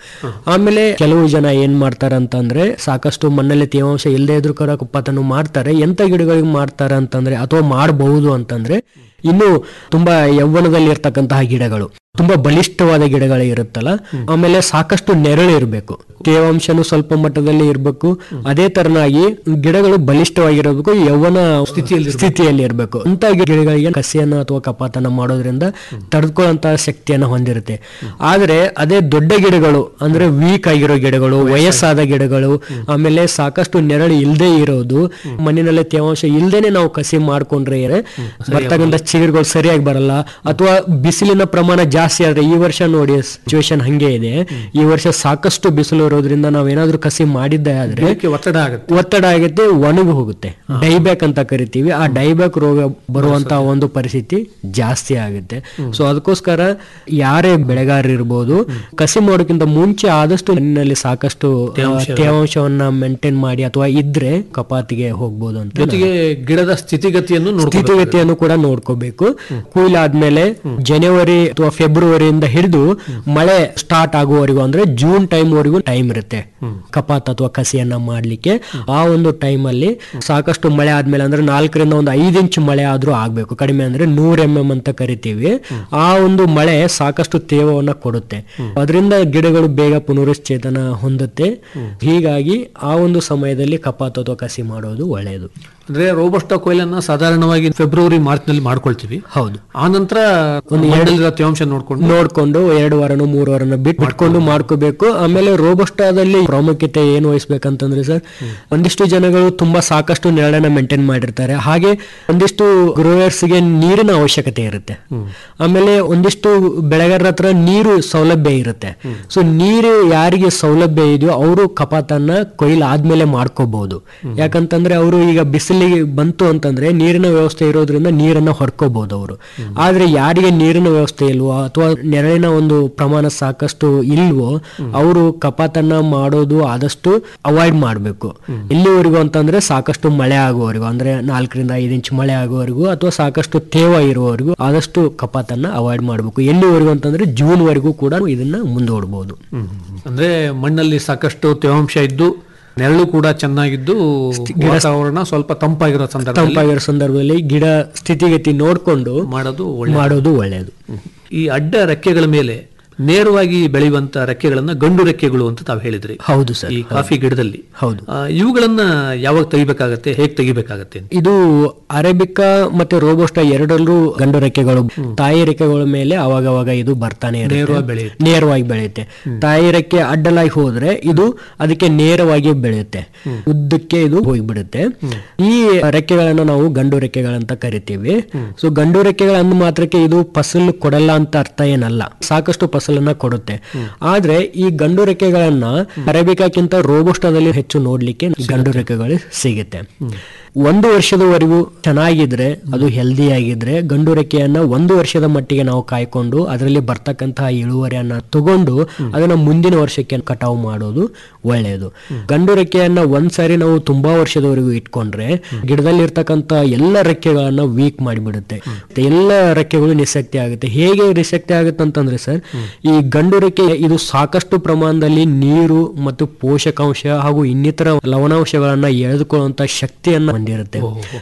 ಆಮೇಲೆ ಕೆಲವು ಜನ ಏನ್ ಮಾಡ್ತಾರೆ ಅಂತಂದ್ರೆ ಸಾಕಷ್ಟು ಮಣ್ಣಲ್ಲಿ ತೇವಾಂಶ ಇಲ್ಲದೆ ಇದ್ರೂ ಕೂಡ ಕಪಾತನ್ನು ಮಾಡ್ತಾರೆ ಎಂತ ಗಿಡಗಳಿಗೆ ಮಾಡ್ತಾರೆ ಅಂತಂದ್ರೆ ಅಥವಾ ಮಾಡಬಹುದು ಅಂತಂದ್ರೆ ಇನ್ನು ತುಂಬಾ ಯೌವನದಲ್ಲಿ ಇರ್ತಕ್ಕಂತಹ ಗಿಡಗಳು ತುಂಬಾ ಬಲಿಷ್ಠವಾದ ಗಿಡಗಳು ಇರುತ್ತಲ್ಲ ಆಮೇಲೆ ಸಾಕಷ್ಟು ನೆರಳು ಇರಬೇಕು ತೇವಾಂಶನು ಸ್ವಲ್ಪ ಮಟ್ಟದಲ್ಲಿ ಇರಬೇಕು ಅದೇ ತರನಾಗಿ ಗಿಡಗಳು ಬಲಿಷ್ಠವಾಗಿರಬೇಕು ಯೌವನ ಸ್ಥಿತಿಯಲ್ಲಿ ಸ್ಥಿತಿಯಲ್ಲಿ ಇರಬೇಕು ಅಂತ ಗಿಡಗಳಿಗೆ ಕಸಿಯನ್ನ ಅಥವಾ ಕಪಾತನ ಮಾಡೋದ್ರಿಂದ ತಡೆದುಕೊಳ್ಳುವಂತಹ ಶಕ್ತಿಯನ್ನ ಹೊಂದಿರುತ್ತೆ ಆದ್ರೆ ಅದೇ ದೊಡ್ಡ ಗಿಡಗಳು ಅಂದ್ರೆ ವೀಕ್ ಆಗಿರೋ ಗಿಡಗಳು ವಯಸ್ಸಾದ ಗಿಡಗಳು ಆಮೇಲೆ ಸಾಕಷ್ಟು ನೆರಳು ಇಲ್ಲದೆ ಇರೋದು ಮಣ್ಣಿನಲ್ಲಿ ತೇವಾಂಶ ಇಲ್ದೇನೆ ನಾವು ಕಸಿ ಮಾಡ್ಕೊಂಡ್ರೆ ಬರ್ತಕ್ಕಂಥ ಚಿಗುರುಗಳು ಸರಿಯಾಗಿ ಬರಲ್ಲ ಅಥವಾ ಬಿಸಿಲಿನ ಪ್ರಮಾಣ ಜಾಸ್ತಿ ಆದ್ರೆ ಈ ವರ್ಷ ನೋಡಿ ಸಿಚುವೇಶನ್ ಹಂಗೆ ಇದೆ ಈ ವರ್ಷ ಸಾಕಷ್ಟು ಬಿಸಿಲು ಇರೋದ್ರಿಂದ ನಾವೇನಾದ್ರೂ ಕಸಿ ಮಾಡಿದ್ದೆ ಆದ್ರೆ ಗಿಡಕ್ಕೆ ಒತ್ತಡ ಆಗುತ್ತೆ ಒತ್ತಡ ಆಗುತ್ತೆ ಒಣಗಿ ಹೋಗುತ್ತೆ ಡೈಬ್ಯಾಕ್ ಅಂತ ಕರಿತೀವಿ ಆ ಡೈಬ್ಯಾಕ್ ರೋಗ ಬರುವಂತ ಒಂದು ಪರಿಸ್ಥಿತಿ ಜಾಸ್ತಿ ಆಗುತ್ತೆ ಸೊ ಅದಕ್ಕೋಸ್ಕರ ಯಾರೇ ಬೆಳೆಗಾರರು ಇರ್ಬೋದು ಕಸಿ ಮಾಡೋಕ್ಕಿಂತ ಮುಂಚೆ ಆದಷ್ಟು ಮಣ್ಣಿನಲ್ಲಿ ಸಾಕಷ್ಟು ಆ, ತೇವಾಂಶವನ್ನ ಮೇಂಟೈನ್ ಮಾಡಿ ಅಥವಾ ಇದ್ರೆ ಕಪಾತಿಗೆ ಹೋಗ್ಬೋದು ಅಂತ ಜೊತೆಗೆ ಗಿಡದ ಸ್ಥಿತಿಗತಿಯನ್ನು ನೋಡ್ಕೋಬೇಕು ಸ್ಥಿತಿಗತಿಯನ್ನು ಕೂಡ ನೋಡ್ಕೋಬೇಕು ಕುಯ್ಲಾದ್ಮೇಲೆ ಜನವರಿ ಅಥವಾ ಫೆಬ್ರವರಿಯಿಂದ ಹಿಡಿದು ಮಳೆ ಸ್ಟಾರ್ಟ್ ಆಗುವವರೆಗೂ ಅಂದ್ರೆ ಜೂನ್ ಟೈಮ್ ವರೆಗೂ ಟೈಮ್ ಇರುತ್ತೆ ಕಪಾತ್ ಅಥವಾ ಕಸಿಯನ್ನ ಮಾಡ್ಲಿಕ್ಕೆ ಆ ಒಂದು ಟೈಮ್ ಅಲ್ಲಿ ಸಾಕಷ್ಟು ಮಳೆ ಆದ್ಮೇಲೆ ಅಂದ್ರೆ ನಾಲ್ಕರಿಂದ ಒಂದು ಐದು ಇಂಚ್ ಮಳೆ ಆದ್ರೂ ಆಗ್ಬೇಕು ಕಡಿಮೆ ಅಂದ್ರೆ ನೂರ್ ಎಂ ಎಂ ಅಂತ ಕರಿತೀವಿ ಆ ಒಂದು ಮಳೆ ಸಾಕಷ್ಟು ತೇವವನ್ನ ಕೊಡುತ್ತೆ ಅದರಿಂದ ಗಿಡಗಳು ಬೇಗ ಪುನರುಶ್ಚೇತನ ಹೊಂದುತ್ತೆ ಹೀಗಾಗಿ ಆ ಒಂದು ಸಮಯದಲ್ಲಿ ಕಪಾತ್ ಅಥವಾ ಕಸಿ ಮಾಡೋದು ಒಳ್ಳೆಯದು ಅಂದ್ರೆ ರೋಬಸ್ಟ ಕೊಯ್ಲನ್ನ ಸಾಧಾರಣವಾಗಿ ಫೆಬ್ರವರಿ ಮಾರ್ಚ್ ನಲ್ಲಿ ಮಾಡ್ಕೊಳ್ತೀವಿ ಹೌದು ಆ ನಂತರ ಒಂದು ಮಣ್ಣಲ್ಲಿರೋ ತೇವಾಂಶ ನೋಡ್ಕೊಂಡು ನೋಡ್ಕೊಂಡು ಎರಡು ವಾರನೋ ಮೂರು ವಾರನೋ ಬಿಟ್ಟು ಬಿಟ್ಕೊಂಡು ಮಾಡ್ಕೋಬೇಕು ಆಮೇಲೆ ರೋಬಸ್ಟಾದಲ್ಲಿ ಪ್ರಾಮುಖ್ಯತೆ ಏನು ವಹಿಸ್ಬೇಕಂತಂದ್ರೆ ಸರ್ ಒಂದಿಷ್ಟು ಜನಗಳು ತುಂಬಾ ಸಾಕಷ್ಟು ನೆರಳನ್ನ ಮೇಂಟೈನ್ ಮಾಡಿರ್ತಾರೆ ಹಾಗೆ ಒಂದಿಷ್ಟು ಗ್ರೋಯರ್ಸ್ ಗೆ ನೀರಿನ ಅವಶ್ಯಕತೆ ಇರುತ್ತೆ ಆಮೇಲೆ ಒಂದಿಷ್ಟು ಬೆಳೆಗಾರರ ಹತ್ರ ನೀರು ಸೌಲಭ್ಯ ಇರುತ್ತೆ ಸೊ ನೀರು ಯಾರಿಗೆ ಸೌಲಭ್ಯ ಇದೆಯೋ ಅವರು ಕಪಾತನ್ನ ಕೊಯ್ಲು ಆದ್ಮೇಲೆ ಮಾಡ್ಕೋಬಹುದು ಯಾಕಂತಂದ್ರೆ ಅವರು ಈಗ ಬಿಸಿಲಿಗೆ ಬಂತು ಅಂತಂದ್ರೆ ನೀರಿನ ವ್ಯವಸ್ಥೆ ಇರೋದ್ರಿಂದ ನೀರನ್ನ ಹೊಡ್ಕೋಬಹುದು ಅವರು ಆದ್ರೆ ಯಾರಿಗೆ ನೀರಿನ ವ್ಯವಸ್ಥೆ ಇಲ್ವೋ ಅಥವಾ ನೆರಳಿನ ಒಂದು ಪ್ರಮಾಣ ಸಾಕಷ್ಟು ಇಲ್ವೋ ಅವರು ಕಪಾತನ್ನ ಮಾಡೋದು ಆದಷ್ಟು ಅವಾಯ್ಡ್ ಮಾಡಬೇಕು ಎಲ್ಲಿವರೆಗೂ ಅಂತಂದ್ರೆ ಸಾಕಷ್ಟು ಮಳೆ ಆಗುವವರೆಗೂ ಅಂದ್ರೆ ನಾಲ್ಕರಿಂದ ಐದು ಇಂಚ್ ಮಳೆ ಆಗುವವರೆಗೂ ಅಥವಾ ಸಾಕಷ್ಟು ತೇವ ಇರುವವರೆಗೂ ಆದಷ್ಟು ಕಪಾತನ್ನ ಅವಾಯ್ಡ್ ಮಾಡಬೇಕು ಎಲ್ಲಿವರೆಗೂ ಅಂತಂದ್ರೆ ಜೂನ್ ವರೆಗೂ ಕೂಡ ಇದನ್ನ ಮುಂದೂಡಬಹುದು ಅಂದ್ರೆ ಮಣ್ಣಲ್ಲಿ ಸಾಕಷ್ಟು ತೇವಾಂಶ ಇದ್ದು ನೆರಳು ಕೂಡ ಚೆನ್ನಾಗಿದ್ದು ವಾತಾವರಣ ಸ್ವಲ್ಪ ತಂಪಾಗಿರೋ ಸಂದರ್ಭ ತಂಪಾಗಿರೋ ಸಂದರ್ಭದಲ್ಲಿ ಗಿಡ ಸ್ಥಿತಿಗತಿ ನೋಡ್ಕೊಂಡು ಮಾಡೋದು ಒಳ್ಳೆ ಮಾಡೋದು ಒಳ್ಳೆಯದು ಈ ಅಡ್ಡ ರೆಕ್ಕೆಗಳ ಮೇಲೆ ನೇರವಾಗಿ ಬೆಳೆಯುವಂತ ರೆಕ್ಕೆಗಳನ್ನ ಗಂಡು ರೆಕ್ಕೆಗಳು ಅಂತ ತಾವು ಹೇಳಿದ್ರಿ ಹೌದು ಸರ್ ಈ ಕಾಫಿ ಗಿಡದಲ್ಲಿ ಹೌದು ಆ, ಇವುಗಳನ್ನ ಯಾವಾಗ ತೆಗಿಬೇಕಾಗತ್ತೆ ಹೇಗ್ ತೆಗಿಬೇಕಾಗತ್ತೆ ಅಂತ ಇದು ಅರೇಬಿಕಾ ಮತ್ತೆ ರೋಬೋಸ್ಟ ಎರಡರಲ್ಲೂ ಗಂಡು ರೆಕ್ಕೆಗಳು ತಾಯಿ ರೆಕ್ಕೆಗಳ ಮೇಲೆ ಅವಾಗ ಅವಾಗ ಇದು ಬರ್ತಾನೆ ಇರುತ್ತೆ. ನೇರವಾಗಿ ಬೆಳೆಯುತ್ತೆ. ನೇರವಾಗಿ ಬೆಳೆಯುತ್ತೆ ತಾಯಿ ರೆಕ್ಕೆ ಅಡ್ಡಲಾಗಿ ಹೋದ್ರೆ ಇದು ಅದಕ್ಕೆ ನೇರವಾಗಿ ಬೆಳೆಯುತ್ತೆ ಉದ್ದಕ್ಕೆ ಇದು ಹೋಗ್ಬಿಡುತ್ತೆ ಈ ರೆಕ್ಕೆಗಳನ್ನ ನಾವು ಗಂಡು ರೆಕ್ಕೆಗಳಂತ ಕರಿತೀವಿ ಸೊ ಗಂಡು ರೆಕ್ಕೆಗಳ ಅಂದ ಮಾತ್ರಕ್ಕೆ ಇದು ಫಸಲು ಕೊಡಲ್ಲ ಅಂತ ಅರ್ಥ ಏನಲ್ಲ ಸಾಕಷ್ಟು ಫಸಲನ್ನ ಕೊಡುತ್ತೆ ಆದ್ರೆ ಈ ಗಂಡು ರೆಕ್ಕೆಗಳನ್ನ ಅರೇಬಿಕಾಕ್ಕಿಂತ ರೋಬೋಸ್ಟಾದಲ್ಲಿ ಹೆಚ್ಚು ನೋಡ್ಲಿಕ್ಕೆ ಗಂಡು ರೆಕ್ಕೆಗಳು ಸಿಗುತ್ತೆ ಒಂದು ವರ್ಷದವರೆಗೂ ಚೆನ್ನಾಗಿದ್ರೆ ಅದು ಹೆಲ್ದಿ ಆಗಿದ್ರೆ ಗಂಡು ರೆಕ್ಕೆಯನ್ನ ಒಂದು ವರ್ಷದ ಮಟ್ಟಿಗೆ ನಾವು ಕಾಯ್ಕೊಂಡು ಅದರಲ್ಲಿ ಬರ್ತಕ್ಕಂತಹ ಇಳುವರಿಯನ್ನ ತಗೊಂಡು ಅದನ್ನ ಮುಂದಿನ ವರ್ಷಕ್ಕೆ ಕಟಾವು ಮಾಡೋದು ಒಳ್ಳೆಯದು ಗಂಡು ರೆಕ್ಕೆಯನ್ನ ಒಂದ್ಸಾರಿ ನಾವು ತುಂಬಾ ವರ್ಷದವರೆಗೂ ಇಟ್ಕೊಂಡ್ರೆ ಗಿಡದಲ್ಲಿ ಇರ್ತಕ್ಕಂತ ಎಲ್ಲ ರೆಕ್ಕೆಗಳನ್ನ ವೀಕ್ ಮಾಡಿಬಿಡುತ್ತೆ ಎಲ್ಲ ರೆಕ್ಕೆಗಳು ನಿಶಕ್ತಿ ಆಗುತ್ತೆ ಹೇಗೆ ನಿಶಕ್ತಿ ಆಗುತ್ತೆ ಅಂತಂದ್ರೆ ಸರ್ ಈ ಗಂಡು ರೆಕ್ಕೆ ಇದು ಸಾಕಷ್ಟು ಪ್ರಮಾಣದಲ್ಲಿ ನೀರು ಮತ್ತು ಪೋಷಕಾಂಶ ಹಾಗೂ ಇನ್ನಿತರ ಲವಣಾಂಶಗಳನ್ನ ಎಳೆದುಕೊಳ್ಳುವಂತ ಶಕ್ತಿಯನ್ನ ಹೊಂದಿರುತ್ತೆ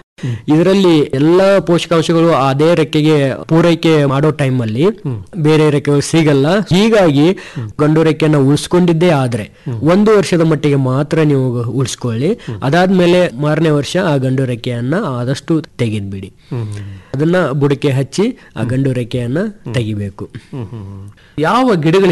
ಇದರಲ್ಲಿ ಎಲ್ಲಾ ಪೋಷಕಾಂಶಗಳು ಅದೇ ರೆಕ್ಕೆಗೆ ಪೂರೈಕೆ ಮಾಡೋ ಟೈಮ್ ಅಲ್ಲಿ ಬೇರೆ ರೆಕ್ಕೆಗಳು ಸಿಗಲ್ಲ ಹೀಗಾಗಿ ಗಂಡು ರೆಕ್ಕೆಯನ್ನ ಉಳಿಸ್ಕೊಂಡಿದ್ದೇ ಆದ್ರೆ ಒಂದು ವರ್ಷದ ಮಟ್ಟಿಗೆ ಮಾತ್ರ ನೀವು ಉಳಿಸ್ಕೊಳ್ಳಿ ಅದಾದ್ಮೇಲೆ ಮಾರನೇ ವರ್ಷ ಆ ಗಂಡು ರೆಕ್ಕೆಯನ್ನ ಆದಷ್ಟು ತೆಗೆದ್ಬಿಡಿ ಅದನ್ನ ಬುಡಕ್ಕೆ ಹಚ್ಚಿ ಆ ಗಂಡು ರೆಕ್ಕೆಯನ್ನ ತೆಗಿಬೇಕು ಯಾವ ಗಿಡಗಳಿಗೆ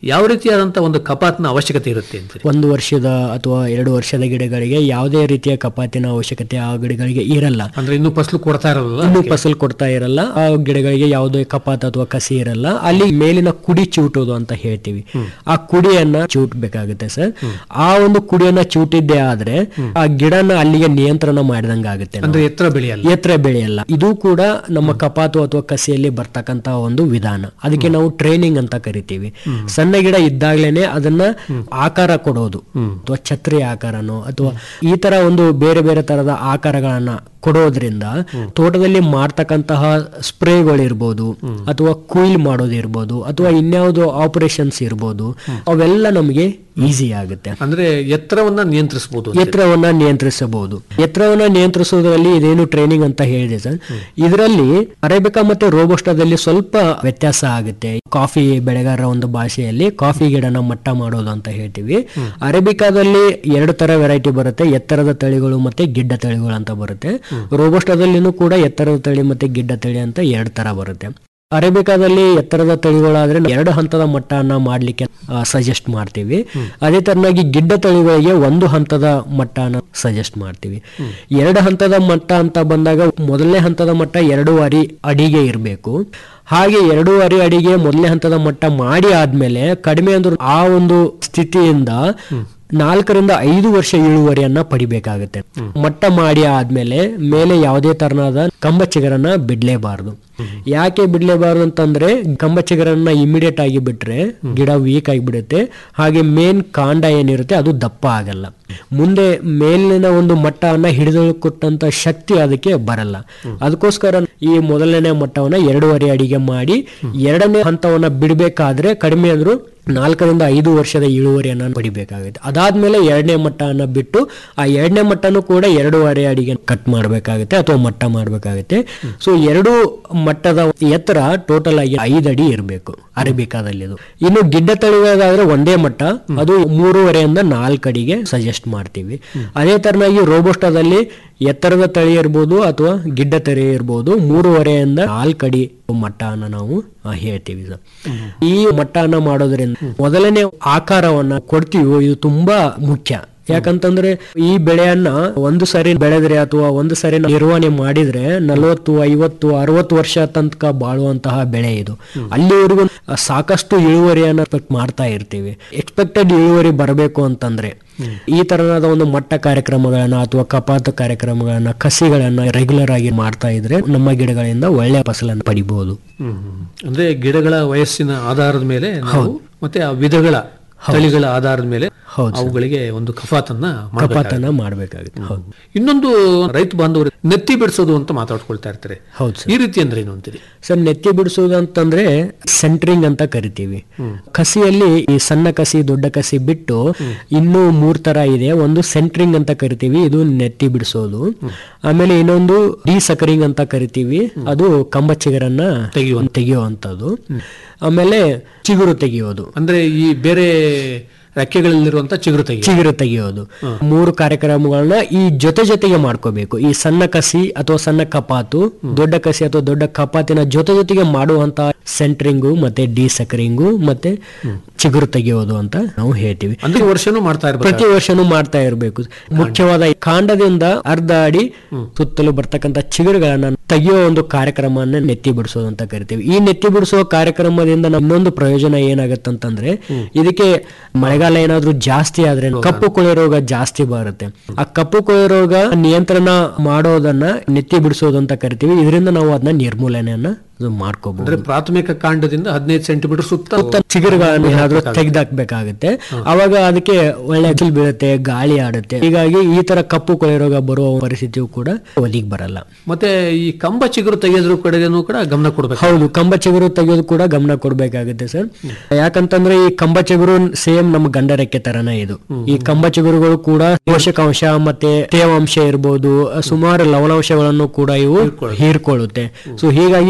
ಯಾವ ರೀತಿಯಾದಂತ ಒಂದು ಕಪಾತ್ನ ಅವಶ್ಯಕತೆ ಇರುತ್ತೆ ಅಂತೀರಿ ಒಂದು ವರ್ಷದ ಅಥವಾ ಎರಡು ವರ್ಷದ ಗಿಡಗಳಿಗೆ ಯಾವುದೇ ರೀತಿಯ ಕಪಾತಿನ ಅವಶ್ಯಕತೆ ಆ ಗಿಡಗಳಿಗೆ ಇರಲ್ಲ ಅಂದ್ರೆ ಇನ್ನು ಫಸಲು ಕೊಡ್ತಾ ಇರಲ್ಲ ಇನ್ನು ಫಸಲು ಕೊಡ್ತಾ ಇರಲ್ಲ ಆ ಗಿಡಗಳಿಗೆ ಯಾವುದೇ ಕಪಾತ ಅಥವಾ ಕಸಿ ಇರಲ್ಲ ಅಲ್ಲಿ ಮೇಲಿನ ಕುಡಿ ಚಿವುಟೋದು ಅಂತ ಹೇಳ್ತೀವಿ ಆ ಕುಡಿಯನ್ನ ಚಿವುಟ್ಬೇಕಾಗುತ್ತೆ ಸರ್ ಆ ಒಂದು ಕುಡಿಯನ್ನ ಚಿವುಟಿದ್ದೇ ಆದ್ರೆ ಆ ಗಿಡನ ಅಲ್ಲಿಗೆ ನಿಯಂತ್ರಣ ಮಾಡಿದಂಗ ಆಗುತ್ತೆ ನಾವು. ಅಂದ್ರೆ ಎತ್ತರ ಬೆಳೆಯಲ್ಲ ಎತ್ತರ ಬೆಳೆಯಲ್ಲ ಇದು ಕೂಡ ನಮ್ಮ ಕಪಾತು ಅಥವಾ ಕಸಿಯಲ್ಲಿ ಬರ್ತಕ್ಕಂತ ಒಂದು ವಿಧಾನ ಅದಕ್ಕೆ ನಾವು ಟ್ರೈನಿಂಗ್ ಅಂತ ಕರಿತೀವಿ ಸಣ್ಣ ಗಿಡ ಇದ್ದಾಗ್ಲೇನೆ ಅದನ್ನ ಆಕಾರ ಕೊಡೋದು ಅಥವಾ ಛತ್ರಿ ಆಕಾರನೋ ಅಥವಾ ಈ ತರ ಒಂದು ಬೇರೆ ಬೇರೆ ತರದ ಆಕಾರಗಳನ್ನ ಕೊಡೋದ್ರಿಂದ ತೋಟದಲ್ಲಿ ಮಾಡ್ತಕ್ಕಂತಹ ಸ್ಪ್ರೇಗಳಿರ್ಬೋದು ಅಥವಾ ಕುಯಿಲ್ ಮಾಡೋದಿರ್ಬೋದು ಅಥವಾ ಇನ್ಯಾವುದೋ ಆಪರೇಷನ್ಸ್ ಇರ್ಬೋದು ಅವೆಲ್ಲ ನಮಗೆ ಈಸಿ ಆಗುತ್ತೆ ಅಂದ್ರೆ ಎತ್ತರವನ್ನ ನಿಯಂತ್ರಿಸಬಹುದು ಎತ್ತರವನ್ನ ನಿಯಂತ್ರಿಸಬಹುದು ಎತ್ತರವನ್ನ ನಿಯಂತ್ರಿಸುವುದರಲ್ಲಿ ಇದೇನು ಟ್ರೈನಿಂಗ್ ಅಂತ ಹೇಳಿದೆ ಸರ್ ಇದರಲ್ಲಿ ಅರೇಬಿಕಾ ಮತ್ತೆ ರೋಬೋಸ್ಟಾದಲ್ಲಿ ಸ್ವಲ್ಪ ವ್ಯತ್ಯಾಸ ಆಗುತ್ತೆ ಕಾಫಿ ಬೆಳೆಗಾರರ ಒಂದು ಭಾಷೆಯಲ್ಲಿ ಕಾಫಿ ಗಿಡನ ಮಟ್ಟ ಮಾಡೋದು ಅಂತ ಹೇಳ್ತೀವಿ ಅರೇಬಿಕಾದಲ್ಲಿ ಎರಡು ತರ ವೆರೈಟಿ ಬರುತ್ತೆ ಎತ್ತರದ ತಳಿಗಳು ಮತ್ತೆ ಗಿಡ್ಡ ತಳಿಗಳು ಅಂತ ಬರುತ್ತೆ ರೋಬೋಸ್ಟಾದಲ್ಲಿನೂ ಕೂಡ ಎತ್ತರದ ತಳಿ ಮತ್ತೆ ಗಿಡ್ಡ ತಳಿ ಅಂತ ಎರಡು ತರ ಬರುತ್ತೆ ಅರೇಬಿಕಾದಲ್ಲಿ ಎತ್ತರದ ತಳಿಗಳಾದ್ರೆ ಎರಡು ಹಂತದ ಮಟ್ಟನ ಮಾಡ್ಲಿಕ್ಕೆ ಸಜೆಸ್ಟ್ ಮಾಡ್ತೀವಿ ಅದೇ ತರನಾಗಿ ಗಿಡ್ಡ ತಳಿಗಳಿಗೆ ಒಂದು ಹಂತದ ಮಟ್ಟನ ಸಜೆಸ್ಟ್ ಮಾಡ್ತೀವಿ ಎರಡು ಹಂತದ ಮಟ್ಟ ಅಂತ ಬಂದಾಗ ಮೊದಲನೇ ಹಂತದ ಮಟ್ಟ ಎರಡೂವರೆ ಅಡಿಗೆ ಇರಬೇಕು ಹಾಗೆ ಎರಡೂವರೆ ಅಡಿಗೆ ಮೊದಲನೇ ಹಂತದ ಮಟ್ಟ ಮಾಡಿ ಆದ್ಮೇಲೆ ಕಡಿಮೆ ಅಂದ್ರೆ ಆ ಒಂದು ಸ್ಥಿತಿಯಿಂದ ನಾಲ್ಕರಿಂದ ಐದು ವರ್ಷ ಇಳುವರಿಯನ್ನ ಪಡಿಬೇಕಾಗುತ್ತೆ ಮಟ್ಟ ಮಾಡಿ ಆದ್ಮೇಲೆ ಮೇಲೆ ಯಾವುದೇ ತರನಾದ ಕಂಬ ಚಿಗರನ್ನ ಬಿಡ್ಲೇಬಾರದು ಯಾಕೆ ಬಿಡ್ಲೇಬಾರದು ಅಂತಂದ್ರೆ ಕಂಬ ಚಿಗರನ್ನ ಇಮಿಡಿಯೇಟ್ ಆಗಿ ಬಿಟ್ರೆ ಗಿಡ ವೀಕ್ ಆಗಿಬಿಡುತ್ತೆ ಹಾಗೆ ಮೇನ್ ಕಾಂಡ ಏನಿರುತ್ತೆ ಅದು ದಪ್ಪ ಆಗಲ್ಲ ಮುಂದೆ ಮೇಲಿನ ಒಂದು ಮಟ್ಟವನ್ನ ಹಿಡಿದು ಕೊಟ್ಟಂತ ಶಕ್ತಿ ಅದಕ್ಕೆ ಬರಲ್ಲ ಅದಕ್ಕೋಸ್ಕರ ಈ ಮೊದಲನೇ ಮಟ್ಟವನ್ನ ಎರಡೂವರೆ ಅಡಿಗೆ ಮಾಡಿ ಎರಡನೇ ಹಂತವನ್ನ ಬಿಡಬೇಕಾದ್ರೆ ಕಡಿಮೆ ಅಂದ್ರು ನಾಲ್ಕರಿಂದ ಐದು ವರ್ಷದ ಇಳುವರಿಯನ್ನ ಪಡಿಬೇಕಾಗುತ್ತೆ ಅದಾದ್ಮೇಲೆ ಎರಡನೇ ಮಟ್ಟವನ್ನ ಬಿಟ್ಟು ಆ ಎರಡನೇ ಮಟ್ಟನೂ ಕೂಡ ಎರಡೂವರೆ ಅಡಿಗೆ ಕಟ್ ಮಾಡಬೇಕಾಗುತ್ತೆ ಅಥವಾ ಮಟ್ಟ ಮಾಡಬೇಕಾಗುತ್ತೆ ಸೊ ಎರಡು ಮಟ್ಟದ ಎತ್ತರ ಟೋಟಲ್ ಆಗಿ ಐದು ಅಡಿ ಇರಬೇಕು ಅರೇಬಿಕಾದಲ್ಲಿ ಇದು ಇನ್ನು ಗಿಡ್ಡ ತಳಿಗಳಾದ್ರೆ ಒಂದೇ ಮಟ್ಟ ಅದು ಮೂರುವರೆಯಿಂದ ನಾಲ್ಕು ಅಡಿಗೆ ಸಜೆಸ್ಟ್ ಮಾಡ್ತೀವಿ ಅದೇ ತರನಾಗಿ ರೋಬೋಸ್ಟಾದಲ್ಲಿ ಎತ್ತರದ ತಳಿ ಇರ್ಬೋದು ಅಥವಾ ಗಿಡ್ಡ ತಳಿ ಇರ್ಬೋದು ಮೂರುವರೆಯಿಂದ ನಾಲ್ಕು ಅಡಿ ಮಟ್ಟನ ನಾವು ಆ, ಹೇಳ್ತೀವಿ ಸರ್ ಈ ಮಟ್ಟನ ಮಾಡೋದ್ರಿಂದ ಮೊದಲನೇ ಆಕಾರವನ್ನ ಕೊಡ್ತೀವೋ ಇದು ತುಂಬಾ ಮುಖ್ಯ ಯಾಕಂತಂದ್ರೆ ಈ ಬೆಳೆಯನ್ನ ಒಂದು ಸರಿ ಬೆಳೆದ್ರೆ ಅಥವಾ ಒಂದು ಸರಿ ನಿರ್ವಹಣೆ ಮಾಡಿದ್ರೆ ನಲವತ್ತು ಐವತ್ತು ಅರವತ್ತು ವರ್ಷ ತನಕ ಬಾಳುವಂತಹ ಬೆಳೆ ಇದು ಅಲ್ಲಿವರೆಗೂ ಸಾಕಷ್ಟು ಇಳುವರಿಯನ್ನ expect ಮಾಡ್ತಾ ಇರ್ತೀವಿ ಎಕ್ಸ್ಪೆಕ್ಟೆಡ್ ಇಳುವರಿ ಬರಬೇಕು ಅಂತಂದ್ರೆ ಈ ತರನಾದ ಒಂದು ಮಟ್ಟ ಕಾರ್ಯಕ್ರಮಗಳನ್ನ ಅಥವಾ ಕಪಾತ ಕಾರ್ಯಕ್ರಮಗಳನ್ನ ಕಸಿಗಳನ್ನ ರೆಗ್ಯುಲರ್ ಆಗಿ ಮಾಡ್ತಾ ಇದ್ರೆ ನಮ್ಮ ಗಿಡಗಳಿಂದ ಒಳ್ಳೆ ಫಸಲನ್ನು ಪಡಿಬಹುದು ಅಂದ್ರೆ ಗಿಡಗಳ ವಯಸ್ಸಿನ ಆಧಾರದ ಮೇಲೆ ನಾವು ಮತ್ತೆ ಆ ವಿಧಗಳ ತಳಿಗಳ ಆಧಾರದ ಮೇಲೆ ಹೌದು ಸರ್. ಅವುಗಳಿಗೆ ಒಂದು ಕಫಾತನ್ನ ಮಾಡ್ಬೇಕಾಗುತ್ತೆ. ಕಪಾತನ ಮಾಡ್ಬೇಕಾಗುತ್ತೆ ಹೌದು ಇನ್ನೊಂದು ರೈತ ಬಾಂಧವರು ನೆತ್ತಿ ಬಿಡಿಸೋದು ಅಂತ ಮಾತಾಡ್ಕೊಳ್ತಾ ಇರ್ತಾರೆ ಹೌದು ಸರ್ ಈ ರೀತಿ ಅಂದ್ರೆ ಏನು ಅಂತೀರಿ ಸರ್ ನೆತ್ತಿ ಬಿಡಿಸೋದು ಅಂತಂದ್ರೆ ಸೆಂಟ್ರಿಂಗ್ ಅಂತ ಕರಿತೀವಿ ಕಸಿಯಲ್ಲಿ ಈ ಸಣ್ಣ ಕಸಿ ದೊಡ್ಡ ಕಸಿ ಬಿಟ್ಟು ಇನ್ನೂ ಮೂರ್ ತರ ಇದೆ ಒಂದು ಸೆಂಟ್ರಿಂಗ್ ಅಂತ ಕರಿತೀವಿ ಇದು ನೆತ್ತಿ ಬಿಡಿಸೋದು ಆಮೇಲೆ ಇನ್ನೊಂದು ಡಿ ಸಕರಿಂಗ್ ಅಂತ ಕರಿತೀವಿ ಅದು ಕಂಬ ಚಿಗರನ್ನ ತೆಗೆಯುವಂತ. ತೆಗೆಯುವಂತದ್ದು ಆಮೇಲೆ ಚಿಗುರು ತೆಗೆಯೋದು ಅಂದ್ರೆ ಈ ಬೇರೆ ರೆಕ್ಕೆಗಳಲ್ಲಿರುವಂತ ಚಿಗುರು ತೆಗೆ ಚಿಗುರು ತೆಗೆಯೋದು ಮೂರು ಕಾರ್ಯಕ್ರಮಗಳನ್ನ ಈ ಜೊತೆ ಜೊತೆಗೆ ಮಾಡ್ಕೋಬೇಕು ಈ ಸಣ್ಣ ಕಸಿ ಅಥವಾ ಸಣ್ಣ ಕಪಾತು ದೊಡ್ಡ ಕಸಿ ಅಥವಾ ದೊಡ್ಡ ಕಪಾತಿನ ಜೊತೆ ಜೊತೆಗೆ ಮಾಡುವಂತ ಸೆಂಟ್ರಿಂಗು ಮತ್ತೆ ಡಿ ಸಕರಿಂಗು ಮತ್ತೆ ಚಿಗುರು ತೆಗೆಯೋದು ಅಂತ ನಾವು ಹೇಳ್ತೀವಿ ಅಂದ್ರೆ ವರ್ಷನೂ ಮಾಡ್ತಾ ಇರ್ಬೇಕು ಪ್ರತಿ ವರ್ಷನೂ ಮಾಡ್ತಾ ಇರಬೇಕು ಮುಖ್ಯವಾದ ಈ ಕಾಂಡದಿಂದ ಅರ್ಧ ಅಡಿ ಸುತ್ತಲೂ ಬರ್ತಕ್ಕಂಥ ಚಿಗುರುಗಳನ್ನ ತೆಗೆಯೋ ಒಂದು ಕಾರ್ಯಕ್ರಮವನ್ನ ನೆತ್ತಿ ಬಿಡಿಸೋದು ಅಂತ ಕರಿತೀವಿ ಈ ನೆತ್ತಿ ಬಿಡಿಸೋ ಕಾರ್ಯಕ್ರಮದಿಂದ ನಮ್ಮ ಇನ್ನೊಂದು ಪ್ರಯೋಜನ ಏನಾಗತ್ತಂತಂದ್ರೆ ಇದಕ್ಕೆ ಮಳೆಗಾಲ ಏನಾದ್ರೂ ಜಾಸ್ತಿ ಆದ್ರೆ ಕಪ್ಪು ಕೊಳೆ ರೋಗ ಜಾಸ್ತಿ ಬರುತ್ತೆ ಆ ಕಪ್ಪು ಕೊಳೆ ರೋಗ ನಿಯಂತ್ರಣ ಮಾಡೋದನ್ನ ನೆತ್ತಿ ಬಿಡಿಸೋದು ಅಂತ ಕರಿತೀವಿ ಇದರಿಂದ ನಾವು ಅದನ್ನ ನಿರ್ಮೂಲನೆಯನ್ನ ಮಾಡ್ಕೋಬಹುದು ಅಂದ್ರೆ ಪ್ರಾಥಮಿಕ ಕಾಂಡದಿಂದ ಹದಿನೈದು ಸೆಂಟಿಮೀಟರ್ ಸುತ್ತ ಸುತ್ತ ಚಿಗುರುಗಳನ್ನ ಏನಾದ್ರೂ ತೆಗೆದಾಕ್ಬೇಕಾಗುತ್ತೆ ಅವಾಗ ಅದಕ್ಕೆ ಒಳ್ಳೆ ಬಿಸಿಲು ಬೀಳುತ್ತೆ ಗಾಳಿ ಆಡುತ್ತೆ ಹೀಗಾಗಿ ಈ ತರ ಕಪ್ಪು ಕೊಳೆ ರೋಗ ಬರುವ ಪರಿಸ್ಥಿತಿಯು ಕೂಡ ಒಲಿಗ್ ಬರಲ್ಲ ಮತ್ತೆ ಈ ಕಂಬ ಚಿಗುರು ತೆಗೆಯೋದ್ರ ಕಡೆಗೂ ಕೂಡ ಗಮನ ಕೊಡ್ಬೇಕು ಹೌದು ಕಂಬ ಚಿಗುರು ತೆಗೆಯೋದು ಕೂಡ ಗಮನ ಕೊಡ್ಬೇಕಾಗುತ್ತೆ ಸರ್ ಯಾಕಂತಂದ್ರೆ ಈ ಕಂಬ ಚಿಗುರು ಸೇಮ್ ನಮ್ಮ ಗಂಡ ರೆಕ್ಕೆ ತರನೇ ಇದು ಈ ಕಂಬ ಚಿಗುರುಗಳು ಕೂಡ ಪೋಷಕಾಂಶ ಮತ್ತೆ ತೇವಾಂಶ ಇರ್ಬೋದು ಸುಮಾರು ಲವಣಾಂಶಗಳನ್ನು ಕೂಡ ಇವು ಹೀರ್ಕೊಳ್ಳುತ್ತೆ ಸೊ ಹೀಗಾಗಿ ಬೇರೆ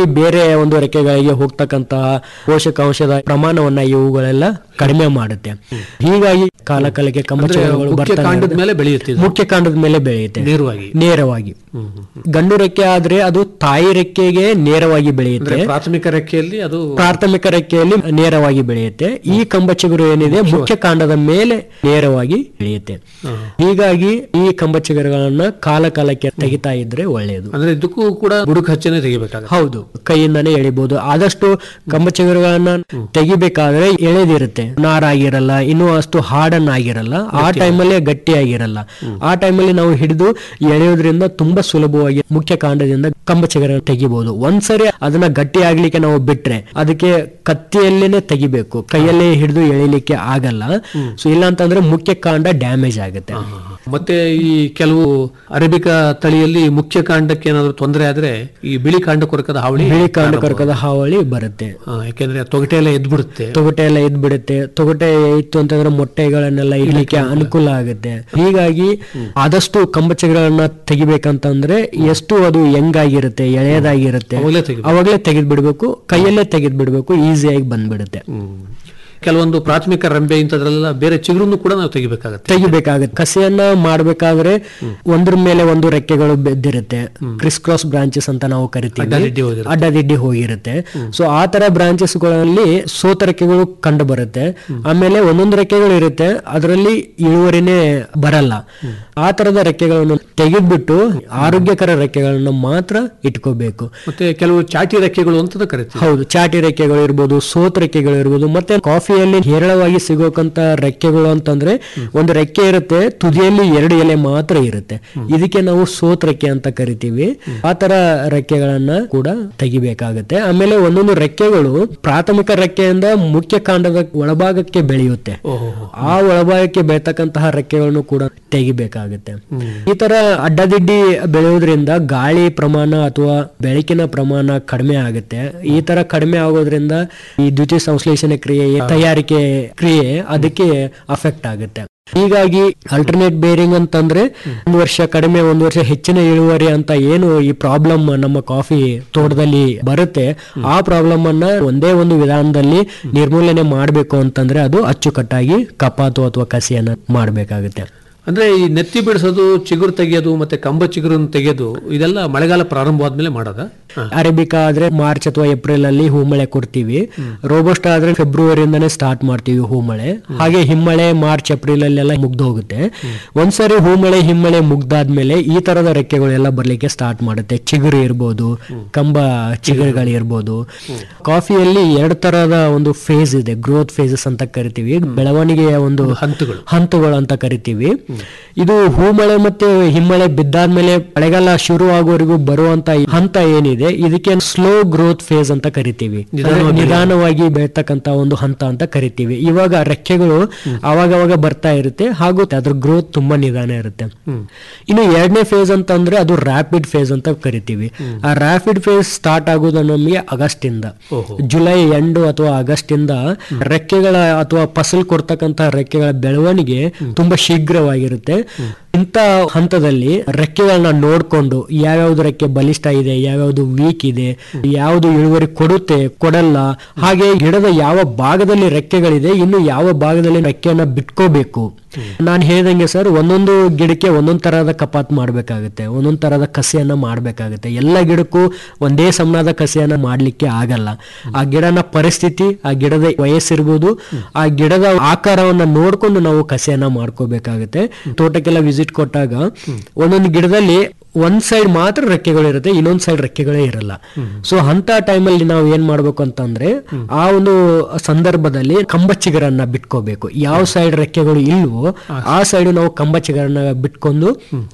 ಒಂದು ರೆಕ್ಕೆಗಳಿಗೆ ಹೋಗ್ತಕ್ಕಂತಹ ಪೋಷಕಾಂಶದ ಪ್ರಮಾಣವನ್ನ ಇವುಗಳೆಲ್ಲ ಕಡಿಮೆ ಮಾಡುತ್ತೆ ಹೀಗಾಗಿ ಕಾಲ ಕಾಲಕ್ಕೆ ಕಂಬಚಿಗುರುಗಳು ಮುಖ್ಯ ಬರ್ತಾನೆ ಕಾಂಡದ ಇರುತ್ತೆ. ಮೇಲೆ ಬೆಳೆಯುತ್ತೆ ಇದು. ಮುಖ್ಯ ಕಾಂಡದ ಮೇಲೆ ಬೆಳೆಯುತ್ತೆ ನೇರವಾಗಿ ನೇರವಾಗಿ ಗಂಡು ರೆಕ್ಕೆ ಆದ್ರೆ ಅದು ತಾಯಿ ರೆಕ್ಕೆಗೆ ನೇರವಾಗಿ ಅಂದ್ರೆ ಬೆಳೆಯುತ್ತೆ ಪ್ರಾಥಮಿಕ ರೆಕ್ಕೆಯಲ್ಲಿ ಅದು ಪ್ರಾಥಮಿಕ ರೆಕ್ಕೆಯಲ್ಲಿ ನೇರವಾಗಿ ಬೆಳೆಯುತ್ತೆ ಈ ಕಂಬಚಿಗುರು ಏನಿದೆ ಮುಖ್ಯ ಕಾಂಡದ ಮೇಲೆ ನೇರವಾಗಿ ಬೆಳೆಯುತ್ತೆ ಹೀಗಾಗಿ ಈ ಕಂಬಚಿಗುರುಗಳನ್ನ ಕಾಲ ಕಾಲಕ್ಕೆ ತೆಗಿತಾ ಇದ್ರೆ ಒಳ್ಳೆಯದು ಅಂದ್ರೆ ಇದಕ್ಕೂ ಕೂಡ ಬುಡುಕು ಹಚ್ಚನೆ ತೆಗಿಬೇಕಾಗುತ್ತೆ ಹೌದು ಕೈಯಿಂದಾನೇ ಎಳಿಬಹುದು ಆದಷ್ಟು ಕಂಬಚಿಗುರುಗಳನ್ನ ತೆಗಿಬೇಕಾದ್ರೆ ಎಳೆದಿರುತ್ತೆ ನಾರಾಗಿರಲ್ಲ ಇನ್ನೂ ಅಷ್ಟು ಹಾರ್ಡನ್ ಆಗಿರಲ್ಲ ಆ ಟೈಮಲ್ಲಿ ಗಟ್ಟಿಯಾಗಿರಲ್ಲ ಆ ಟೈಮಲ್ಲಿ ನಾವು ಹಿಡಿದು ಎಳೆಯೋದ್ರಿಂದ ತುಂಬಾ ಸುಲಭವಾಗಿ ಮುಖ್ಯ ಕಾಂಡದಿಂದ ಕಂಬಚಿಗುರ ತೆಗಿಬಹುದು ಒಂದ್ಸರಿ ಅದನ್ನ ಗಟ್ಟಿ ಆಗ್ಲಿಕ್ಕೆ ನಾವು ಬಿಟ್ರೆ ಅದಕ್ಕೆ ಕತ್ತಿಯಲ್ಲೇನೆ ತೆಗಿಬೇಕು ಕೈಯಲ್ಲೇ ಹಿಡಿದು ಎಳಿಲಿಕ್ಕೆ ಆಗಲ್ಲ ಸೊ ಇಲ್ಲ ಅಂತಂದ್ರೆ ಮುಖ್ಯ ಕಾಂಡ ಡ್ಯಾಮೇಜ್ ಆಗುತ್ತೆ ಮತ್ತೆ ಈ ಕೆಲವು ಅರೇಬಿಕಾ ತಳಿಯಲ್ಲಿ ಮುಖ್ಯ ಕಾಂಡಕ್ಕೆ ಏನಾದ್ರು ತೊಂದರೆ ಆದ್ರೆ ಈ ಬಿಳಿ ಕಾಂಡ ಕೊರಕದ ಹಾವಳಿ ಬಿಳಿ ಕಾಂಡ ಕರ್ಕದ ಹಾವಳಿ ಬರುತ್ತೆ ಆ, ಯಾಕೆಂದ್ರೆ ತೊಗಟೆ ಎಲ್ಲ ಎದ್ಬಿಡುತ್ತೆ ತೊಗಟೆ ಎಲ್ಲ ಇದ್ ಬಿಡುತ್ತೆ ತೊಗಟೆ ಇತ್ತು ಅಂತಂದ್ರೆ ಮೊಟ್ಟೆಗಳನ್ನೆಲ್ಲ ಇಡ್ಲಿಕ್ಕೆ ಅನುಕೂಲ ಆಗುತ್ತೆ ಹೀಗಾಗಿ ಆದಷ್ಟು ಕಂಬಚಗಳನ್ನ ತೆಗಿಬೇಕಂತಂದ್ರೆ ಎಷ್ಟು ಅದು ಹೆಂಗಾಗಿರುತ್ತೆ ಎಳೆಯದಾಗಿರುತ್ತೆ ಅವಾಗ್ಲೇ ತೆಗಿಬೇಕು. ಅವಾಗಲೇ ತೆಗೆದ್ ಬಿಡ್ಬೇಕು ಕೈಯಲ್ಲೇ ತೆಗೆದ್ ಬಿಡ್ಬೇಕು ಈಸಿಯಾಗಿ ಬಂದ್ಬಿಡುತ್ತೆ ಕೆಲವೊಂದು ಪ್ರಾಥಮಿಕ ರಂಬೆ ಇಂಥದ್ರೆಲ್ಲ ಬೇರೆ ಚಿಗುರನ್ನು ಕೂಡ ನಾವು ತೆಗಿಬೇಕಾಗತ್ತೆ ತೆಗಿಬೇಕಾಗುತ್ತೆ ಕಸಿಯನ್ನ ಮಾಡ್ಬೇಕಾದ್ರೆ ಒಂದ್ರ ಮೇಲೆ ಒಂದು ರೆಕ್ಕೆಗಳು ಬೆದ್ದಿರುತ್ತೆ ಕ್ರಿಸ್ ಕ್ರಾಸ್ ಬ್ರಾಂಚಸ್ ಅಂತ ನಾವು ಕರಿತೀವಿ ಅಡ್ಡದಿಡ್ಡಿ ಹೋಗಿರುತ್ತೆ. ಅಡ್ಡದಿಡ್ಡಿ ಹೋಗಿರುತ್ತೆ ಸೊ ಆ ತರ ಬ್ರಾಂಚಸ್ ಗಳಲ್ಲಿ ಸೋತ ರೆಕ್ಕೆಗಳು ಕಂಡು ಬರುತ್ತೆ ಆಮೇಲೆ ಒಂದೊಂದು ರೆಕ್ಕೆಗಳು ಇರುತ್ತೆ ಅದರಲ್ಲಿ ಇಳುವರಿನೇ ಬರಲ್ಲ ಆ ತರದ ರೆಕ್ಕೆಗಳನ್ನು ತೆಗೆದ್ಬಿಟ್ಟು ಆರೋಗ್ಯಕರ ರೆಕ್ಕೆಗಳನ್ನ ಮಾತ್ರ ಇಟ್ಕೋಬೇಕು ಮತ್ತೆ ಕೆಲವು ಚಾಟಿ ರೆಕ್ಕೆಗಳು ಅಂತ ಕರಿತೀವಿ ಹೌದು ಚಾಟಿ ರೆಕ್ಕೆಗಳು ಇರ್ಬೋದು ಸೋತ್ ರೆಕ್ಕೆಗಳು ಇರ್ಬೋದು ಮತ್ತೆ ಕಾಫಿಯಲ್ಲಿ ಹೇರಳವಾಗಿ ಸಿಗೋಕಂತ ರೆಕ್ಕೆಗಳು ಅಂತಂದ್ರೆ ಒಂದು ರೆಕ್ಕೆ ಇರುತ್ತೆ ತುದಿಯಲ್ಲಿ ಎರಡು ಎಲೆ ಮಾತ್ರ ಇರುತ್ತೆ ಇದಕ್ಕೆ ನಾವು ಸೋತ್ ರೆಕ್ಕೆ ಅಂತ ಕರಿತೀವಿ ಆ ತರ ರೆಕ್ಕೆಗಳನ್ನ ಕೂಡ ತೆಗಿಬೇಕಾಗತ್ತೆ ಆಮೇಲೆ ಒಂದೊಂದು ರೆಕ್ಕೆಗಳು ಪ್ರಾಥಮಿಕ ರೆಕ್ಕೆಯಿಂದ ಮುಖ್ಯ ಕಾಂಡದ ಒಳಭಾಗಕ್ಕೆ ಬೆಳೆಯುತ್ತೆ ಆ ಒಳಭಾಗಕ್ಕೆ ಬೆಳ್ತಕ್ಕಂತಹ ರೆಕ್ಕೆಗಳನ್ನು ಕೂಡ ತೆಗಿಬೇಕಾಗುತ್ತೆ ಈ ತರ ಅಡ್ಡದಿಡ್ಡಿ ಬೆಳೆಯೋದ್ರಿಂದ ಗಾಳಿ ಪ್ರಮಾಣ ಅಥವಾ ಬೆಳಕಿನ ಪ್ರಮಾಣ ಕಡಿಮೆ ಆಗುತ್ತೆ ಈ ತರ ಕಡಿಮೆ ಆಗೋದ್ರಿಂದ ಈ ದ್ವಿತೀಯ ಸಂಶ್ಲೇಷಣೆ ಕ್ರಿಯೆ ತಯಾರಿಕೆ ಕ್ರಿಯೆ ಅದಕ್ಕೆ ಅಫೆಕ್ಟ್ ಆಗುತ್ತೆ ಹೀಗಾಗಿ ಅಲ್ಟರ್ನೇಟ್ ಬೇರಿಂಗ್ ಅಂತಂದ್ರೆ ಒಂದು ವರ್ಷ ಕಡಿಮೆ ಒಂದು ವರ್ಷ ಹೆಚ್ಚಿನ ಇಳುವರಿ ಅಂತ ಏನು ಈ ಪ್ರಾಬ್ಲಮ್ ನಮ್ಮ ಕಾಫಿ ತೋಟದಲ್ಲಿ ಬರುತ್ತೆ ಆ ಪ್ರಾಬ್ಲಮ್ ಅನ್ನ ಒಂದೇ ಒಂದು ವಿಧಾನದಲ್ಲಿ ನಿರ್ಮೂಲನೆ ಮಾಡಬೇಕು ಅಂತಂದ್ರೆ ಅದು ಅಚ್ಚುಕಟ್ಟಾಗಿ ಕಪಾತು ಅಥವಾ ಕಸಿಯನ್ನ ಮಾಡಬೇಕಾಗುತ್ತೆ ಅಂದ್ರೆ ಈ ನೆತ್ತಿ ಬಿಡಿಸೋದು ಚಿಗುರು ತೆಗೆಯೋದು ಮತ್ತೆ ಕಂಬ ಚಿಗುರನ್ನು ತೆಗೆಯೋದು ಇದೆಲ್ಲ ಮಳೆಗಾಲ ಪ್ರಾರಂಭವಾದ್ಮೇಲೆ ಮಾಡೋದ ಅರೇಬಿಕಾ ಆದ್ರೆ ಮಾರ್ಚ್ ಅಥವಾ ಏಪ್ರಿಲ್ ಅಲ್ಲಿ ಹೂಮಳೆ ಕೊಡ್ತೀವಿ ರೋಬೋಸ್ಟ್ ಆದ್ರೆ ಫೆಬ್ರವರಿಯಿಂದಾನೇ ಸ್ಟಾರ್ಟ್ ಮಾಡ್ತೀವಿ ಹೂಮಳೆ ಹಾಗೆ ಹಿಮ್ಮಳೆ ಮಾರ್ಚ್ ಏಪ್ರಿಲ್ ಅಲ್ಲೆಲ್ಲ ಮುಗ್ದು ಹೋಗುತ್ತೆ ಒಂದ್ಸರಿ ಹೂಮಳೆ ಹಿಮ್ಮಳೆ ಮುಗ್ದಾದ್ಮೇಲೆ ಈ ತರದ ರೆಕ್ಕೆಗಳೆಲ್ಲ ಬರ್ಲಿಕ್ಕೆ ಸ್ಟಾರ್ಟ್ ಮಾಡುತ್ತೆ ಚಿಗುರು ಇರ್ಬೋದು ಕಂಬ ಚಿಗುರುಗಳು ಇರ್ಬೋದು ಕಾಫಿಯಲ್ಲಿ ಎರಡು ತರದ ಒಂದು ಫೇಸ್ ಇದೆ ಗ್ರೋತ್ ಫೇಸಸ್ ಅಂತ ಕರಿತೀವಿ ಬೆಳವಣಿಗೆಯ ಒಂದು ಹಂತಗಳು. ಹಂತಗಳು ಅಂತ ಕರಿತೀವಿ ಇದು ಹೂಮಳೆ ಮತ್ತೆ ಹಿಮ್ಮಳೆ ಬಿದ್ದಾದ್ಮೇಲೆ ಮಳೆಗಾಲ ಶುರು ಆಗೋವರೆಗೂ ಬರುವಂತ ಈ ಹಂತ ಏನಿದೆ ಇದಕ್ಕೆ ಸ್ಲೋ ಗ್ರೋತ್ ಫೇಸ್ ಅಂತ ಕರಿತೀವಿ ಅಂದ್ರೆ ನಿಧಾನವಾಗಿ ಬೆಳ್ತಕ್ಕಂತ ಒಂದು ಹಂತ ಅಂತ ಕರಿತೀವಿ ಇವಾಗ ರೆಕ್ಕೆಗಳು ಅವಾಗವಾಗ ಬರ್ತಾ ಇರುತ್ತೆ ಹಾಗೂ ಅದ್ರ ಗ್ರೋತ್ ತುಂಬಾ ನಿಧಾನ ಇರುತ್ತೆ ಇನ್ನು ಎರಡನೇ ಫೇಸ್ ಅಂತ ಅಂದ್ರೆ ಅದು ರ್ಯಾಪಿಡ್ ಫೇಸ್ ಅಂತ ಕರಿತೀವಿ ಆ ರ್ಯಾಪಿಡ್ ಫೇಸ್ ಸ್ಟಾರ್ಟ್ ಆಗೋದು ನಮಗೆ ಆಗಸ್ಟ್ ಇಂದ ಜುಲೈ ಎಂಡು ಅಥವಾ ಆಗಸ್ಟ್ ಇಂದ ರೆಕ್ಕೆಗಳ ಅಥವಾ ಫಸಲ್ ಕೊಡ್ತಕ್ಕಂತ ರೆಕ್ಕೆಗಳ ಬೆಳವಣಿಗೆ ತುಂಬಾ ಶೀಘ್ರವಾಗಿರುತ್ತೆ ಇಂಥ ಹಂತದಲ್ಲಿ ರೆಕ್ಕೆಗಳನ್ನ ನೋಡ್ಕೊಂಡು ಯಾವ್ಯಾವ್ದು ರೆಕ್ಕೆ ಬಲಿಷ್ಠ ಇದೆ ಯಾವ್ಯಾವ್ದು ವೀಕ್ ಇದೆ ಯಾವ್ದು ಇಳುವರಿ ಕೊಡುತ್ತೆ ಕೊಡಲ್ಲ ಹಾಗೆ ಗಿಡದ ಯಾವ ಭಾಗದಲ್ಲಿ ರೆಕ್ಕೆಗಳಿದೆ ಇನ್ನು ಯಾವ ಭಾಗದಲ್ಲಿ ರೆಕ್ಕೆಯನ್ನ ಬಿಟ್ಕೋಬೇಕು ನಾನು ಹೇಳ್ದಂಗೆ ಸರ್ ಒಂದೊಂದು ಗಿಡಕ್ಕೆ ಒಂದೊಂದ್ ತರಹದ ಕಪಾತ್ ಮಾಡ್ಬೇಕಾಗುತ್ತೆ ಒಂದೊಂದ್ ತರಹದ ಕಸಿಯನ್ನ ಮಾಡ್ಬೇಕಾಗುತ್ತೆ ಎಲ್ಲ ಗಿಡಕ್ಕೂ ಒಂದೇ ಸಮನಾದ ಕಸಿಯನ್ನ ಮಾಡ್ಲಿಕ್ಕೆ ಆಗಲ್ಲ ಆ ಗಿಡನ ಪರಿಸ್ಥಿತಿ ಆ ಗಿಡದ ವಯಸ್ಸಿರ್ಬೋದು ಆ ಗಿಡದ ಆಕಾರವನ್ನ ನೋಡ್ಕೊಂಡು ನಾವು ಕಸಿಯನ್ನ ಮಾಡ್ಕೋಬೇಕಾಗುತ್ತೆ ತೋಟಕ್ಕೆಲ್ಲ ವಿಸಿಟ್ ಕೊಟ್ಟಾಗ ಒಂದೊಂದು ಗಿಡದಲ್ಲಿ ಒಂದ್ ಸೈಡ್ ಮಾತ್ರ ರೆಕ್ಕೆಗಳು ಇರುತ್ತೆ ಇನ್ನೊಂದ್ ಸೈಡ್ ರೆಕ್ಕೆಗಳೇ ಇರಲ್ಲ ಸೊ ಅಂತ ಟೈಮಲ್ಲಿ ನಾವು ಏನ್ ಮಾಡ್ಬೇಕು ಅಂತಂದ್ರೆ ಆ ಒಂದು ಸಂದರ್ಭದಲ್ಲಿ ಕಂಬಚ್ಚಿಗರನ್ನ ಬಿಟ್ಕೋಬೇಕು ಯಾವ ಸೈಡ್ ರೆಕ್ಕೆಗಳು ಇಲ್ವೋ ಆ ಸೈಡ್ ನಾವು ಕಂಬಚ್ಚಿಗರನ್ನ ಬಿಟ್ಕೊಂಡು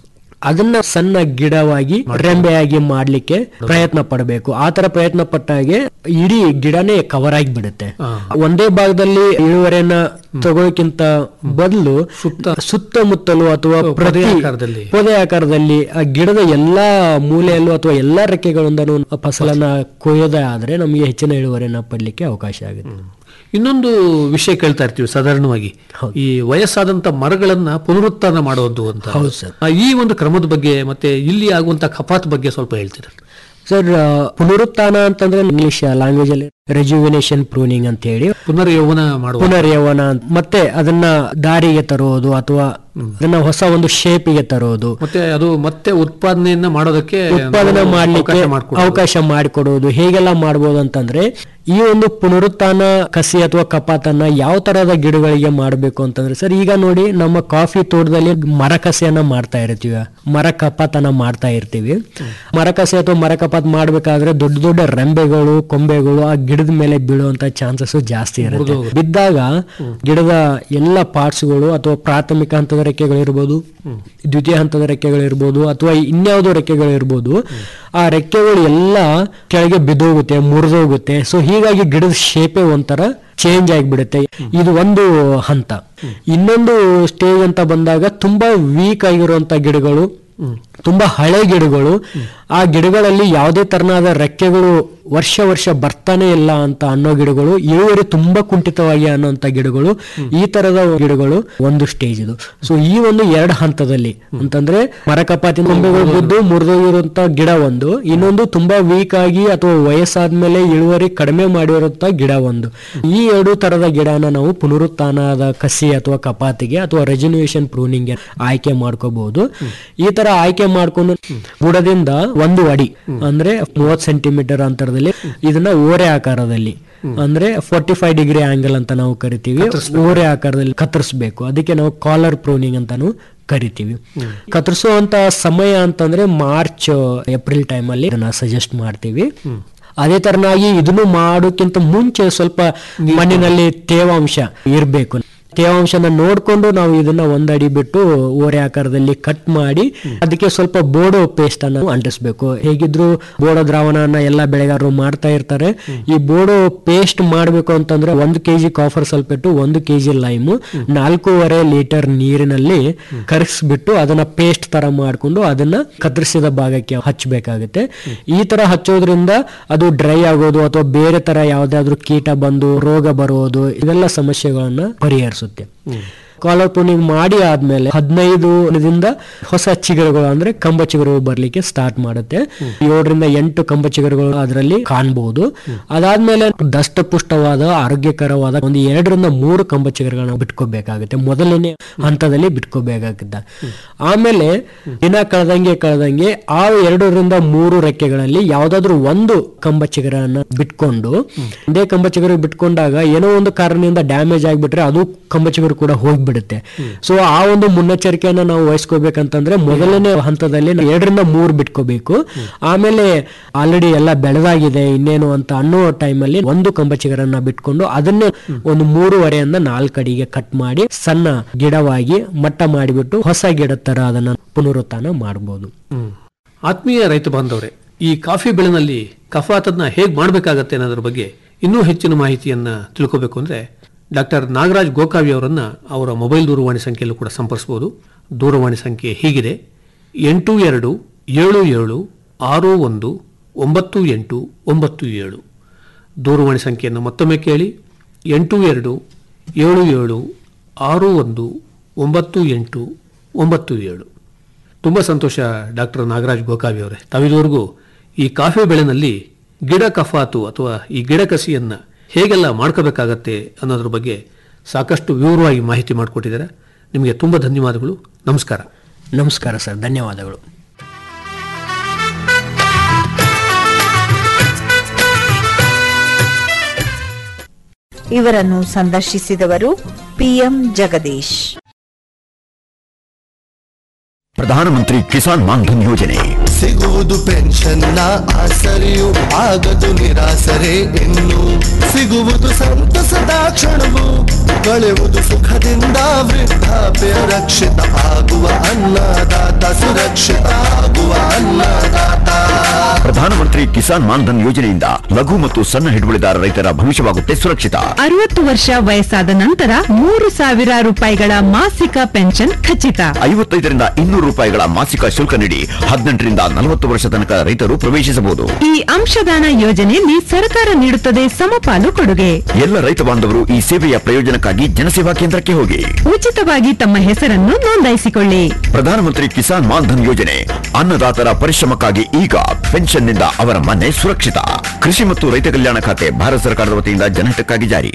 ಅದನ್ನ ಸಣ್ಣ ಗಿಡವಾಗಿ ರೆಂಬೆಯಾಗಿ ಮಾಡ್ಲಿಕ್ಕೆ ಪ್ರಯತ್ನ ಪಡಬೇಕು ಆ ತರ ಪ್ರಯತ್ನ ಪಟ್ಟಾಗೆ ಇಡೀ ಗಿಡನೇ ಕವರ್ ಆಗಿ ಬಿಡುತ್ತೆ ಒಂದೇ ಭಾಗದಲ್ಲಿ ಇಳುವರಿಯನ್ನ ತಗೋಕ್ಕಿಂತ ಬದಲು ಸುತ್ತಮುತ್ತಲು ಅಥವಾ ಪ್ರತಿ ಆಕಾರದಲ್ಲಿ. ಪೊದೆ ಆಕಾರದಲ್ಲಿ ಆ ಗಿಡದ ಎಲ್ಲಾ ಮೂಲೆಯಲ್ಲೂ ಅಥವಾ ಎಲ್ಲಾ ರೆಕ್ಕೆಗಳಿಂದನೂ ಫಸಲನ್ನ ಕೊಯ್ಯೋದೇ ಆದ್ರೆ ನಮಗೆ ಹೆಚ್ಚಿನ ಇಳುವರಿಯನ್ನ ಪಡ್ಲಿಕ್ಕೆ ಅವಕಾಶ ಆಗುತ್ತೆ ಇನ್ನೊಂದು ವಿಷಯ ಕೇಳ್ತಾ ಇರ್ತೀವಿ ಸಾಧಾರಣವಾಗಿ ಈ ವಯಸ್ಸಾದಂತ ಮರಗಳನ್ನ ಪುನರುತ್ಥಾನ ಮಾಡುವುದು ಅಂತ ಹೌದು ಸರ್. ಆ, ಈ ಒಂದು ಕ್ರಮದ ಬಗ್ಗೆ ಮತ್ತೆ ಇಲ್ಲಿ ಆಗುವಂತ ಕಪಾತ್ ಬಗ್ಗೆ ಸ್ವಲ್ಪ ಹೇಳ್ತೀರಾ ಸರ್ ಆ, ಪುನರುತ್ಥಾನ ಅಂತಂದ್ರೆ ಇಂಗ್ಲಿಷ್ ಲ್ಯಾಂಗ್ವೇಜ್ ಅಲ್ಲಿ ರೆಜ್ಯುವಿನೇಷನ್ ಪ್ರೂನಿಂಗ್ ಅಂತ ಹೇಳಿ ಪುನರ್ ಯೌವನ ಮಾಡುವ ಪುನರ್ ಯೌವನ ಅಂತ- ಮತ್ತೆ ಅದನ್ನ ದಾರಿಗೆ ತರೋದು ಅಥವಾ ಅದನ್ನ ಹೊಸ ಒಂದು ಶೇಪಿಗೆ ತರೋದು ಮತ್ತೆ ಅದು ಮತ್ತೆ ಉತ್ಪಾದನೆಯನ್ನ ಮಾಡೋದಕ್ಕೆ ಉತ್ಪಾದನೆ ನಾವು ಮಾಡ್ಲಿಕ್ಕೆ ಅವಕಾಶ ಮಾಡ್ಕೊಡೋದು. ಅವಕಾಶ ಮಾಡಿಕೊಡೋದು ಹೇಗೆಲ್ಲ ಮಾಡ್ಬೋದು ಅಂತಂದ್ರೆ ಈ ಒಂದು ಪುನರುತ್ಥಾನ ಕಸಿ ಅಥವಾ ಕಪಾತನ್ನ ಯಾವ ತರಹದ ಗಿಡಗಳಿಗೆ ಮಾಡಬೇಕು ಅಂತಂದ್ರೆ ಸರ್ ಈಗ ನೋಡಿ ನಮ್ಮ ಕಾಫಿ ತೋಟದಲ್ಲಿ ಮರ ಕಸಿಯನ್ನ ಮಾಡ್ತಾ ಇರ್ತೀವಿ ಮರ ಕಪಾತನ ಮಾಡ್ತಾ ಇರ್ತೀವಿ ಮರ ಕಸಿ ಅಥವಾ ಮರ ಕಪಾತ್ ಮಾಡ್ಬೇಕಾದ್ರೆ ದೊಡ್ಡ ದೊಡ್ಡ ರೆಂಬೆಗಳು ಕೊಂಬೆಗಳು ಆ ಗಿಡದ ಮೇಲೆ ಬೀಳುವಂತ ಚಾನ್ಸಸ್ ಜಾಸ್ತಿ ಇರುತ್ತೆ ಬಿದ್ದಾಗ ಗಿಡದ ಎಲ್ಲ ಪಾರ್ಟ್ಸ್ಗಳು ಅಥವಾ ಪ್ರಾಥಮಿಕ ಹಂತದ ರೆಕ್ಕೆಗಳಿರ್ಬೋದು ದ್ವಿತೀಯ ಹಂತದ ರೆಕ್ಕೆಗಳಿರ್ಬೋದು ಅಥವಾ ಇನ್ಯಾವುದೋ ರೆಕ್ಕೆಗಳಿರ್ಬೋದು ಆ ರೆಕ್ಕೆಗಳು ಎಲ್ಲ ಕೆಳಗೆ ಬಿದ್ದೋಗುತ್ತೆ ಮುರಿದೋಗುತ್ತೆ ಸೊ ಹೀಗಾಗಿ ಗಿಡದ ಶೇಪೇ ಒಂಥರ ಚೇಂಜ್ ಆಗಿಬಿಡುತ್ತೆ ಇದು ಒಂದು ಹಂತ ಇನ್ನೊಂದು ಸ್ಟೇಜ್ ಅಂತ ಬಂದಾಗ ತುಂಬಾ ವೀಕ್ ಆಗಿರುವಂತ ಗಿಡಗಳು ತುಂಬಾ ಹಳೆ ಗಿಡಗಳು ಆ ಗಿಡಗಳಲ್ಲಿ ಯಾವುದೇ ತರನಾದ ರೆಕ್ಕೆಗಳು ವರ್ಷ ವರ್ಷ ಬರ್ತಾನೆ ಇಲ್ಲ ಅಂತ ಅನ್ನೋ ಗಿಡಗಳು ಇಳುವರಿ ತುಂಬಾ ಕುಂಠಿತವಾಗಿ ಅನ್ನೋಂತ ಗಿಡಗಳು ಈ ತರದ ಗಿಡಗಳು ಒಂದು ಸ್ಟೇಜ್ ಇದು ಸೊ ಈ ಒಂದು ಎರಡು ಹಂತದಲ್ಲಿ ಅಂತಂದ್ರೆ ಮರಕಪಾತಿ ಕೊಂಬೆಗಳು ಬಿದ್ದು ಮುರಿದೋಗಿರುವಂತ ಗಿಡ ಒಂದು ಇನ್ನೊಂದು ತುಂಬಾ ವೀಕ್ ಆಗಿ ಅಥವಾ ವಯಸ್ಸಾದ್ಮೇಲೆ ಇಳುವರಿ ಕಡಿಮೆ ಮಾಡಿರುವಂತ ಗಿಡ ಒಂದು ಈ ಎರಡು ತರದ ಗಿಡನ ನಾವು ಪುನರುತ್ಥಾನದ ಕಸಿ ಅಥವಾ ಕಪಾತಿಗೆ ಅಥವಾ ರೆಜನ್ಯೂಯೇಷನ್ ಪ್ರೂನಿಂಗ್ ಆಯ್ಕೆ ಮಾಡ್ಕೋಬಹುದು ಈ ತರ ಆಯ್ಕೆ ಮಾಡ್ಕೊಂಡು ಬುಡದಿಂದ ಒಂದು ಅಡಿ ಅಂದ್ರೆ ಮೂವತ್ ಸೆಂಟಿಮೀಟರ್ ಅಂತರದಲ್ಲಿ ಇದನ್ನ ಓರೆ ಆಕಾರದಲ್ಲಿ ಅಂದ್ರೆ ಫೋರ್ಟಿ ಫೈವ್ ಡಿಗ್ರಿ ಆಂಗಲ್ ಅಂತ ನಾವು ಕರಿತೀವಿ ಓರೆ ಆಕಾರದಲ್ಲಿ ಕತ್ತರಿಸಬೇಕು ಅದಕ್ಕೆ ನಾವು ಕಾಲರ್ ಪ್ರೂನಿಂಗ್ ಅಂತಾನು ಕರಿತೀವಿ ಕತ್ತರಿಸುವಂತ ಸಮಯ ಅಂತಂದ್ರೆ ಮಾರ್ಚ್ ಏಪ್ರಿಲ್ ಟೈಮ್ ಅಲ್ಲಿ ಇದನ್ನ ಸಜೆಸ್ಟ್ ಮಾಡ್ತೀವಿ ಅದೇ ತರನಾಗಿ ಇದನ್ನು ಮಾಡೋಕ್ಕಿಂತ ಮುಂಚೆ ಸ್ವಲ್ಪ ಮಣ್ಣಿನಲ್ಲಿ ತೇವಾಂಶ ಇರಬೇಕು ತೇವಾಂಶನ ನೋಡ್ಕೊಂಡು ನಾವು ಇದನ್ನ ಒಂದಡಿ ಬಿಟ್ಟು ಓರೆ ಆಕಾರದಲ್ಲಿ ಕಟ್ ಮಾಡಿ ಅದಕ್ಕೆ ಸ್ವಲ್ಪ ಬೋಡೋ ಪೇಸ್ಟ್ ಅನ್ನು ಅಂಟಿಸ್ಬೇಕು ಹೇಗಿದ್ರು ಬೋಡೋ ದ್ರಾವಣನ ಎಲ್ಲ ಬೆಳೆಗಾರರು ಮಾಡ್ತಾ ಇರ್ತಾರೆ ಈ ಬೋಡೋ ಪೇಸ್ಟ್ ಮಾಡ್ಬೇಕು ಅಂತಂದ್ರೆ ಒಂದು ಕೆಜಿ ಕಾಫರ್ ಸಲ್ಪೇಟು ಒಂದು ಕೆಜಿ ಲೈಮು ನಾಲ್ಕೂವರೆ ಲೀಟರ್ ನೀರಿನಲ್ಲಿ ಕರಗಿಸ್ಬಿಟ್ಟು ಅದನ್ನ ಪೇಸ್ಟ್ ತರ ಮಾಡ್ಕೊಂಡು ಅದನ್ನ ಕತ್ತರಿಸಿದ ಭಾಗಕ್ಕೆ ಹಚ್ಚಬೇಕಾಗುತ್ತೆ ಈ ತರ ಹಚ್ಚೋದ್ರಿಂದ ಅದು ಡ್ರೈ ಆಗೋದು ಅಥವಾ ಬೇರೆ ತರ ಯಾವ್ದಾದ್ರು ಕೀಟ ಬಂದು ರೋಗ ಬರೋದು ಇವೆಲ್ಲ ಸಮಸ್ಯೆಗಳನ್ನ ಪರಿಹರಿಸುತ್ತೆ ಕಾಲರ್ ಪ್ರೂನಿಂಗ್ ಮಾಡಿ ಆದ್ಮೇಲೆ ಹದಿನೈದು ದಿನದಿಂದ ಹೊಸ ಚಿಗುರುಗಳು ಅಂದ್ರೆ ಕಂಬ ಚಿಗುರುಗಳು ಬರ್ಲಿಕ್ಕೆ ಸ್ಟಾರ್ಟ್ ಮಾಡುತ್ತೆ ಏಳರಿಂದ ಎಂಟು ಕಂಬ ಚಿಗುರುಗಳು ಅದರಲ್ಲಿ ಕಾಣಬಹುದು ಅದಾದ್ಮೇಲೆ ದಷ್ಟಪುಷ್ಟವಾದ ಆರೋಗ್ಯಕರವಾದ ಒಂದು ಎರಡರಿಂದ ಮೂರು ಕಂಬ ಚಿಗುರುಗಳನ್ನ ಬಿಟ್ಕೋಬೇಕಾಗುತ್ತೆ ಮೊದಲನೇ ಹಂತದಲ್ಲಿ ಬಿಟ್ಕೋಬೇಕಾಗುತ್ತೆ ಆಮೇಲೆ ದಿನ ಕಳೆದಂಗೆ ಕಳೆದಂಗೆ ಆ ಎರಡರಿಂದ ಮೂರು ರೆಕ್ಕೆಗಳಲ್ಲಿ ಯಾವ್ದಾದ್ರು ಒಂದು ಕಂಬ ಚಿಗುರನ್ನ ಬಿಟ್ಕೊಂಡು ಒಂದೇ ಕಂಬ ಚಿಗುರು ಬಿಟ್ಕೊಂಡಾಗ ಏನೋ ಒಂದು ಕಾರಣದಿಂದ ಡ್ಯಾಮೇಜ್ ಆಗಿಬಿಟ್ರೆ ಅದು ಕಂಬ ಚಿಗುರು ಕೂಡ ಹೋಗ್ಬಿಡುತ್ತೆ ಸೊ ಆ ಒಂದು ಮುನ್ನೆಚ್ಚರಿಕೆಯನ್ನ ನಾವು ವಹಿಸ್ಕೋಬೇಕಂತಂದ್ರೆ ಮೊದಲನೇ ಹಂತದಲ್ಲಿ ನಾವು ಎರಡರಿಂದ ಮೂರು ಬಿಟ್ಕೋಬೇಕು ಆಮೇಲೆ ಆಲ್ರೆಡಿ ಎಲ್ಲ ಬೆಳೆದಾಗಿದೆ ಇನ್ನೇನು ಅಂತ ಅನ್ನೋ ಟೈಮಲ್ಲಿ ಒಂದು ಕಂಬ ಚಿಗುರನ್ನ ಬಿಟ್ಕೊಂಡು ಅದನ್ನೇ ಒಂದು ಮೂರುವರೆಯಿಂದ ನಾಲ್ಕು ಅಡಿಗೆ ಕಟ್ ಮಾಡಿ ಸಣ್ಣ ಗಿಡವಾಗಿ ಮಟ್ಟ ಮಾಡಿಬಿಟ್ಟು ಹೊಸ ಗಿಡ ತರ ಅದನ್ನ ಪುನರುತ್ಥಾನ ಮಾಡಬಹುದು ಹ್ಮ್. ಆತ್ಮೀಯ ರೈತ ಬಾಂಧವರೇ ಈ ಕಾಫಿ ಬೆಳೆನಲ್ಲಿ ಕಫಾತದ್ನ ಹೇಗೆ ಮಾಡಬೇಕಾಗತ್ತೆ ಅನ್ನೋದ್ರ ಬಗ್ಗೆ ಇನ್ನೂ ಹೆಚ್ಚಿನ ಮಾಹಿತಿಯನ್ನ ತಿಳ್ಕೋಬೇಕು ಅಂದ್ರೆ ಡಾಕ್ಟರ್ ನಾಗರಾಜ್ ಗೋಕಾವಿ ಅವರನ್ನ ಅವರ ಮೊಬೈಲ್ ದೂರವಾಣಿ ಸಂಖ್ಯೆಯಲ್ಲೂ ಕೂಡ ಸಂಪರ್ಸಬಹುದು ದೂರವಾಣಿ ಸಂಖ್ಯೆ ಹೀಗಿದೆ ಎಂಟು ಎರಡು ಏಳು ಏಳು ಆರು ಒಂದು ಒಂಬತ್ತು ಎಂಟು ಒಂಬತ್ತು ಏಳು ದೂರವಾಣಿ ಸಂಖ್ಯೆಯನ್ನು ಮತ್ತೊಮ್ಮೆ ಕೇಳಿ ಎಂಟು ಎರಡು ಏಳು ಏಳು ಆರು ಒಂದು ಒಂಬತ್ತು ಎಂಟು ಒಂಬತ್ತು ಏಳು ತುಂಬ ಸಂತೋಷ ಡಾಕ್ಟರ್ ನಾಗರಾಜ್ ಗೋಕಾವಿ ಅವರೇ ತಾವಿದುವರೆಗೂ ಈ ಕಾಫಿ ಬೆಳೆನಲ್ಲಿ ಗಿಡ ಕಫಾತು ಅಥವಾ ಈ ಗಿಡ ಕಸಿಯನ್ನ ಹೇಗೆಲ್ಲ ಮಾಡ್ಕೋಬೇಕಾಗತ್ತೆ ಅನ್ನೋದ್ರ ಬಗ್ಗೆ ಸಾಕಷ್ಟು ವಿವರವಾಗಿ ಮಾಹಿತಿ ಮಾಡಿಕೊಟ್ಟಿದ್ದಾರೆ ನಿಮಗೆ ತುಂಬ ಧನ್ಯವಾದಗಳು ನಮಸ್ಕಾರ ನಮಸ್ಕಾರ ಸರ್ ಧನ್ಯವಾದಗಳು ಇವರನ್ನು ಸಂದರ್ಶಿಸಿದವರು ಪಿಎಂ ಜಗದೀಶ್ ಪ್ರಧಾನಮಂತ್ರಿ ಕಿಸಾನ್ ಮಾನ್ಧನ್ ಯೋಜನೆ ಸಿಗುವುದು ಪೆನ್ಷನ್ನ ಆಸರೆಯು ಆಗದು ನಿರಾಸರೆ ಇನ್ನು ಸಿಗುವುದು ಸಂತಸದ ಕ್ಷಣವು ಕಳೆಯುವುದು ಸುಖದಿಂದ ವೃದ್ಧಾಪ್ಯ ರಕ್ಷಿತ ಆಗುವ ಅನ್ನದಾತ ಸುರಕ್ಷಿತ ಆಗುವ ಅನ್ನದಾತ ಪ್ರಧಾನಮಂತ್ರಿ ಕಿಸಾನ್ ಮಾನ್ಧನ್ ಯೋಜನೆಯಿಂದ ಲಘು ಮತ್ತು ಸಣ್ಣ ಹಿಡುವಳಿದಾರ ರೈತರ ಭವಿಷ್ಯವಾಗುತ್ತೆ ಸುರಕ್ಷಿತ ಅರವತ್ತು ವರ್ಷ ವಯಸ್ಸಾದ ನಂತರ ಮೂರು ಸಾವಿರ ರೂಪಾಯಿಗಳ ಮಾಸಿಕ ಪೆನ್ಷನ್ ಖಚಿತ ಐವತ್ತೈದರಿಂದ ಇನ್ನೂರು ರೂಪಾಯಿಗಳ ಮಾಸಿಕ ಶುಲ್ಕ ನೀಡಿ ಹದಿನೆಂಟರಿಂದ ನಲವತ್ತು ವರ್ಷ ತನಕ ರೈತರು ಪ್ರವೇಶಿಸಬಹುದು ಈ ಅಂಶದಾನ ಯೋಜನೆಯಲ್ಲಿ ಸರ್ಕಾರ ನೀಡುತ್ತದೆ ಸಮಪಾಲು ಕೊಡುಗೆ ಎಲ್ಲ ರೈತ ಬಾಂಧವರು ಈ ಸೇವೆಯ ಪ್ರಯೋಜನಕ್ಕಾಗಿ ಜನಸೇವಾ ಕೇಂದ್ರಕ್ಕೆ ಹೋಗಿ ಉಚಿತವಾಗಿ ತಮ್ಮ ಹೆಸರನ್ನು ನೋಂದಾಯಿಸಿಕೊಳ್ಳಿ ಪ್ರಧಾನಮಂತ್ರಿ ಕಿಸಾನ್ ಮಾನ್ಧನ್ ಯೋಜನೆ ಅನ್ನದಾತರ ಪರಿಶ್ರಮಕ್ಕಾಗಿ ಈಗ ಪೆನ್ಷನ್ ಇನ್ಫೆಕ್ಷನ್ನಿಂದ ಅವರ ಮನೆ ಸುರಕ್ಷಿತ ಕೃಷಿ ಮತ್ತು ರೈತ ಕಲ್ಯಾಣ ಖಾತೆ ಭಾರತ ಸರ್ಕಾರದ ವತಿಯಿಂದ ಜನಹಿತಕ್ಕಾಗಿ ಜಾರಿ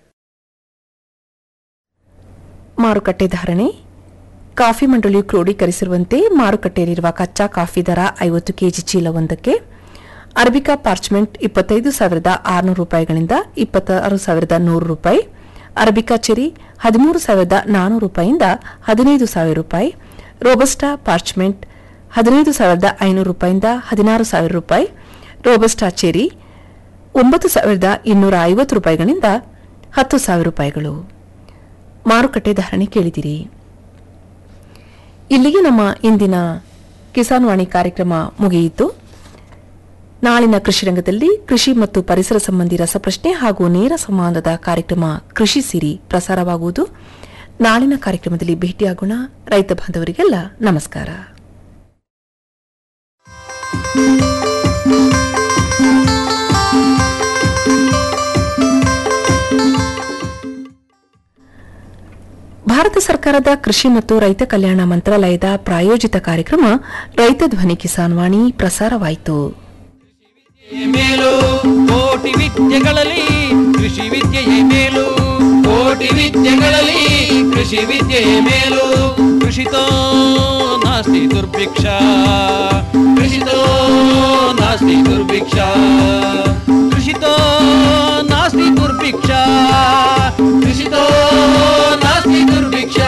ಮಾರುಕಟ್ಟೆ ಧಾರಣೆ ಕಾಫಿ ಮಂಡಳಿಯು ಕ್ರೋಢೀಕರಿಸಿರುವಂತೆ ಮಾರುಕಟ್ಟೆಯಲ್ಲಿರುವ ಕಚ್ಚಾ ಕಾಫಿ ದರ ಐವತ್ತು ಕೆಜಿ ಚೀಲವೊಂದಕ್ಕೆ ಅರಬಿಕಾ ಪಾರ್ಚ್ಮೆಂಟ್ ಇಪ್ಪತ್ತೈದು ಸಾವಿರದ ಆರುನೂರು ರೂಪಾಯಿಗಳಿಂದ ಇಪ್ಪತ್ತಾರು ಸಾವಿರದ ನೂರು ರೂಪಾಯಿ ಅರಬಿಕಾ ಚೆರಿ ಹದಿಮೂರು ಸಾವಿರದ ನಾನೂರು ರೂಪಾಯಿಯಿಂದ ಹದಿನೈದು ಸಾವಿರ ರೂಪಾಯಿ ರೋಬಸ್ಟಾ ಪಾರ್ಚ್ಮೆಂಟ್ ಹದಿನೈದು ಸಾವಿರದ ಐನೂರು ರೂಪಾಯಿಯಿಂದ ಹದಿನಾರು ಸಾವಿರ ರೂಪಾಯಿ ರೋಬಸ್ಟಾ ಚೆರಿ ಒಂಬತ್ತು ಸಾವಿರದ ಇನ್ನೂರ ಐವತ್ತು ರೂಪಾಯಿಗಳಿಂದ ಹತ್ತು ಸಾವಿರ ರೂಪಾಯಿಗಳು ಮಾರುಕಟ್ಟೆ ಧಾರಣೆ ಕೇಳಿದಿರಿ ಇಲ್ಲಿಗೆ ನಮ್ಮ ಇಂದಿನ ಕಿಸಾನ್ ವಾಣಿ ಕಾರ್ಯಕ್ರಮ ಮುಗಿಯಿತು ನಾಳಿನ ಕೃಷಿ ರಂಗದಲ್ಲಿ ಕೃಷಿ ಮತ್ತು ಪರಿಸರ ಸಂಬಂಧಿ ರಸಪ್ರಶ್ನೆ ಹಾಗೂ ನೇರ ಸಂವಾದದ ಕಾರ್ಯಕ್ರಮ ಕೃಷಿ ಸಿರಿ ಪ್ರಸಾರವಾಗುವುದು ನಾಳಿನ ಕಾರ್ಯಕ್ರಮದಲ್ಲಿ ಭೇಟಿಯಾಗೋಣ ರೈತ ಬಾಂಧವರಿಗೆಲ್ಲ ನಮಸ್ಕಾರ ಭಾರತ ಸರ್ಕಾರದ ಕೃಷಿ ಮತ್ತು ರೈತ ಕಲ್ಯಾಣ ಮಂತ್ರಾಲಯದ ಪ್ರಾಯೋಜಿತ ಕಾರ್ಯಕ್ರಮ ರೈತ ಧ್ವನಿ ಕಿಸಾನ್ ವಾಣಿ ಪ್ರಸಾರವಾಯಿತು ಮೇಲು ಕೋಟಿ ವಿದ್ಯೆಗಳಲ್ಲಿ ಕೃಷಿ ವಿದ್ಯೆಯೇ ಮೇಲು ಕೋಟಿ ವಿದ್ಯೆಗಳಲ್ಲಿ ಕೃಷಿ ವಿದ್ಯೆಯೇ ಮೇಲು ಕೃಷಿತೋ ನಾಸ್ತಿ ದುರ್ಭಿಕ್ಷ ಕೃಷಿತೋ ನಾಸ್ತಿ ದುರ್ಭಿಕ್ಷ ಕೃಷಿತೋ ನಾಸ್ತಿ ದುರ್ಭಿಕ್ಷ ಕೃಷಿತೋ ನಾಸ್ತಿ ದುರ್ಭಿಕ್ಷ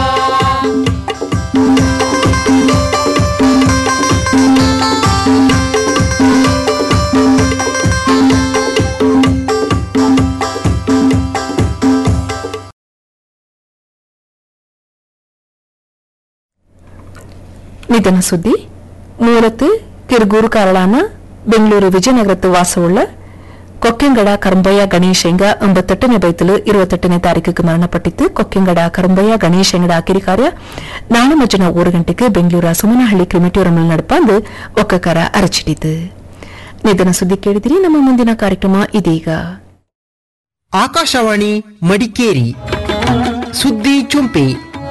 ನಿಧನ ಸುದ್ದಿ ಮೂವತ್ತು ಕಿರುಗೂರು ಕಾರಳಾನ ಬೆಂಗಳೂರು ವಿಜಯನಗರತ್ತು ವಾಸವುಳ್ಳ ಕೊಕ್ಕೆಂಗಡ ಕರಂಬಯ್ಯ ಗಣೇಶಂಗ ಎಂಬತ್ತೆಟ್ಟನೇ ಬೈತಲು ಇರುವತ್ತೆಟ್ಟನೇ ತಾರೀಕಿಗೆ ಮರಣಪಟ್ಟಿದ್ದು ಕೊಕ್ಕೆಂಗಡ ಕರಂಬಯ್ಯ ಗಣೇಶಂಗಡ ಕಿರಿಕಾರ್ಯ ನಾಳೆ ಮಜ್ಜನ ಮೂರು ಗಂಟೆಗೆ ಬೆಂಗಳೂರ ಸುಮನಹಳ್ಳಿ ಕ್ರಿಮಿಟೋರಿಯಂನಲ್ಲಿ ನಡಪಾಂದು ಒಕ್ಕಕಾರ ಅರಚಿಟ್ಟಿತು ನಿಧನ ಸುದ್ದಿ ಕೇಳಿದಿರಿ ನಮ್ಮ ಮುಂದಿನ ಕಾರ್ಯಕ್ರಮ ಇದೀಗ ಆಕಾಶವಾಣಿ ಮಡಿಕೇರಿ ಸುದ್ದಿ ಚುಂಪಿ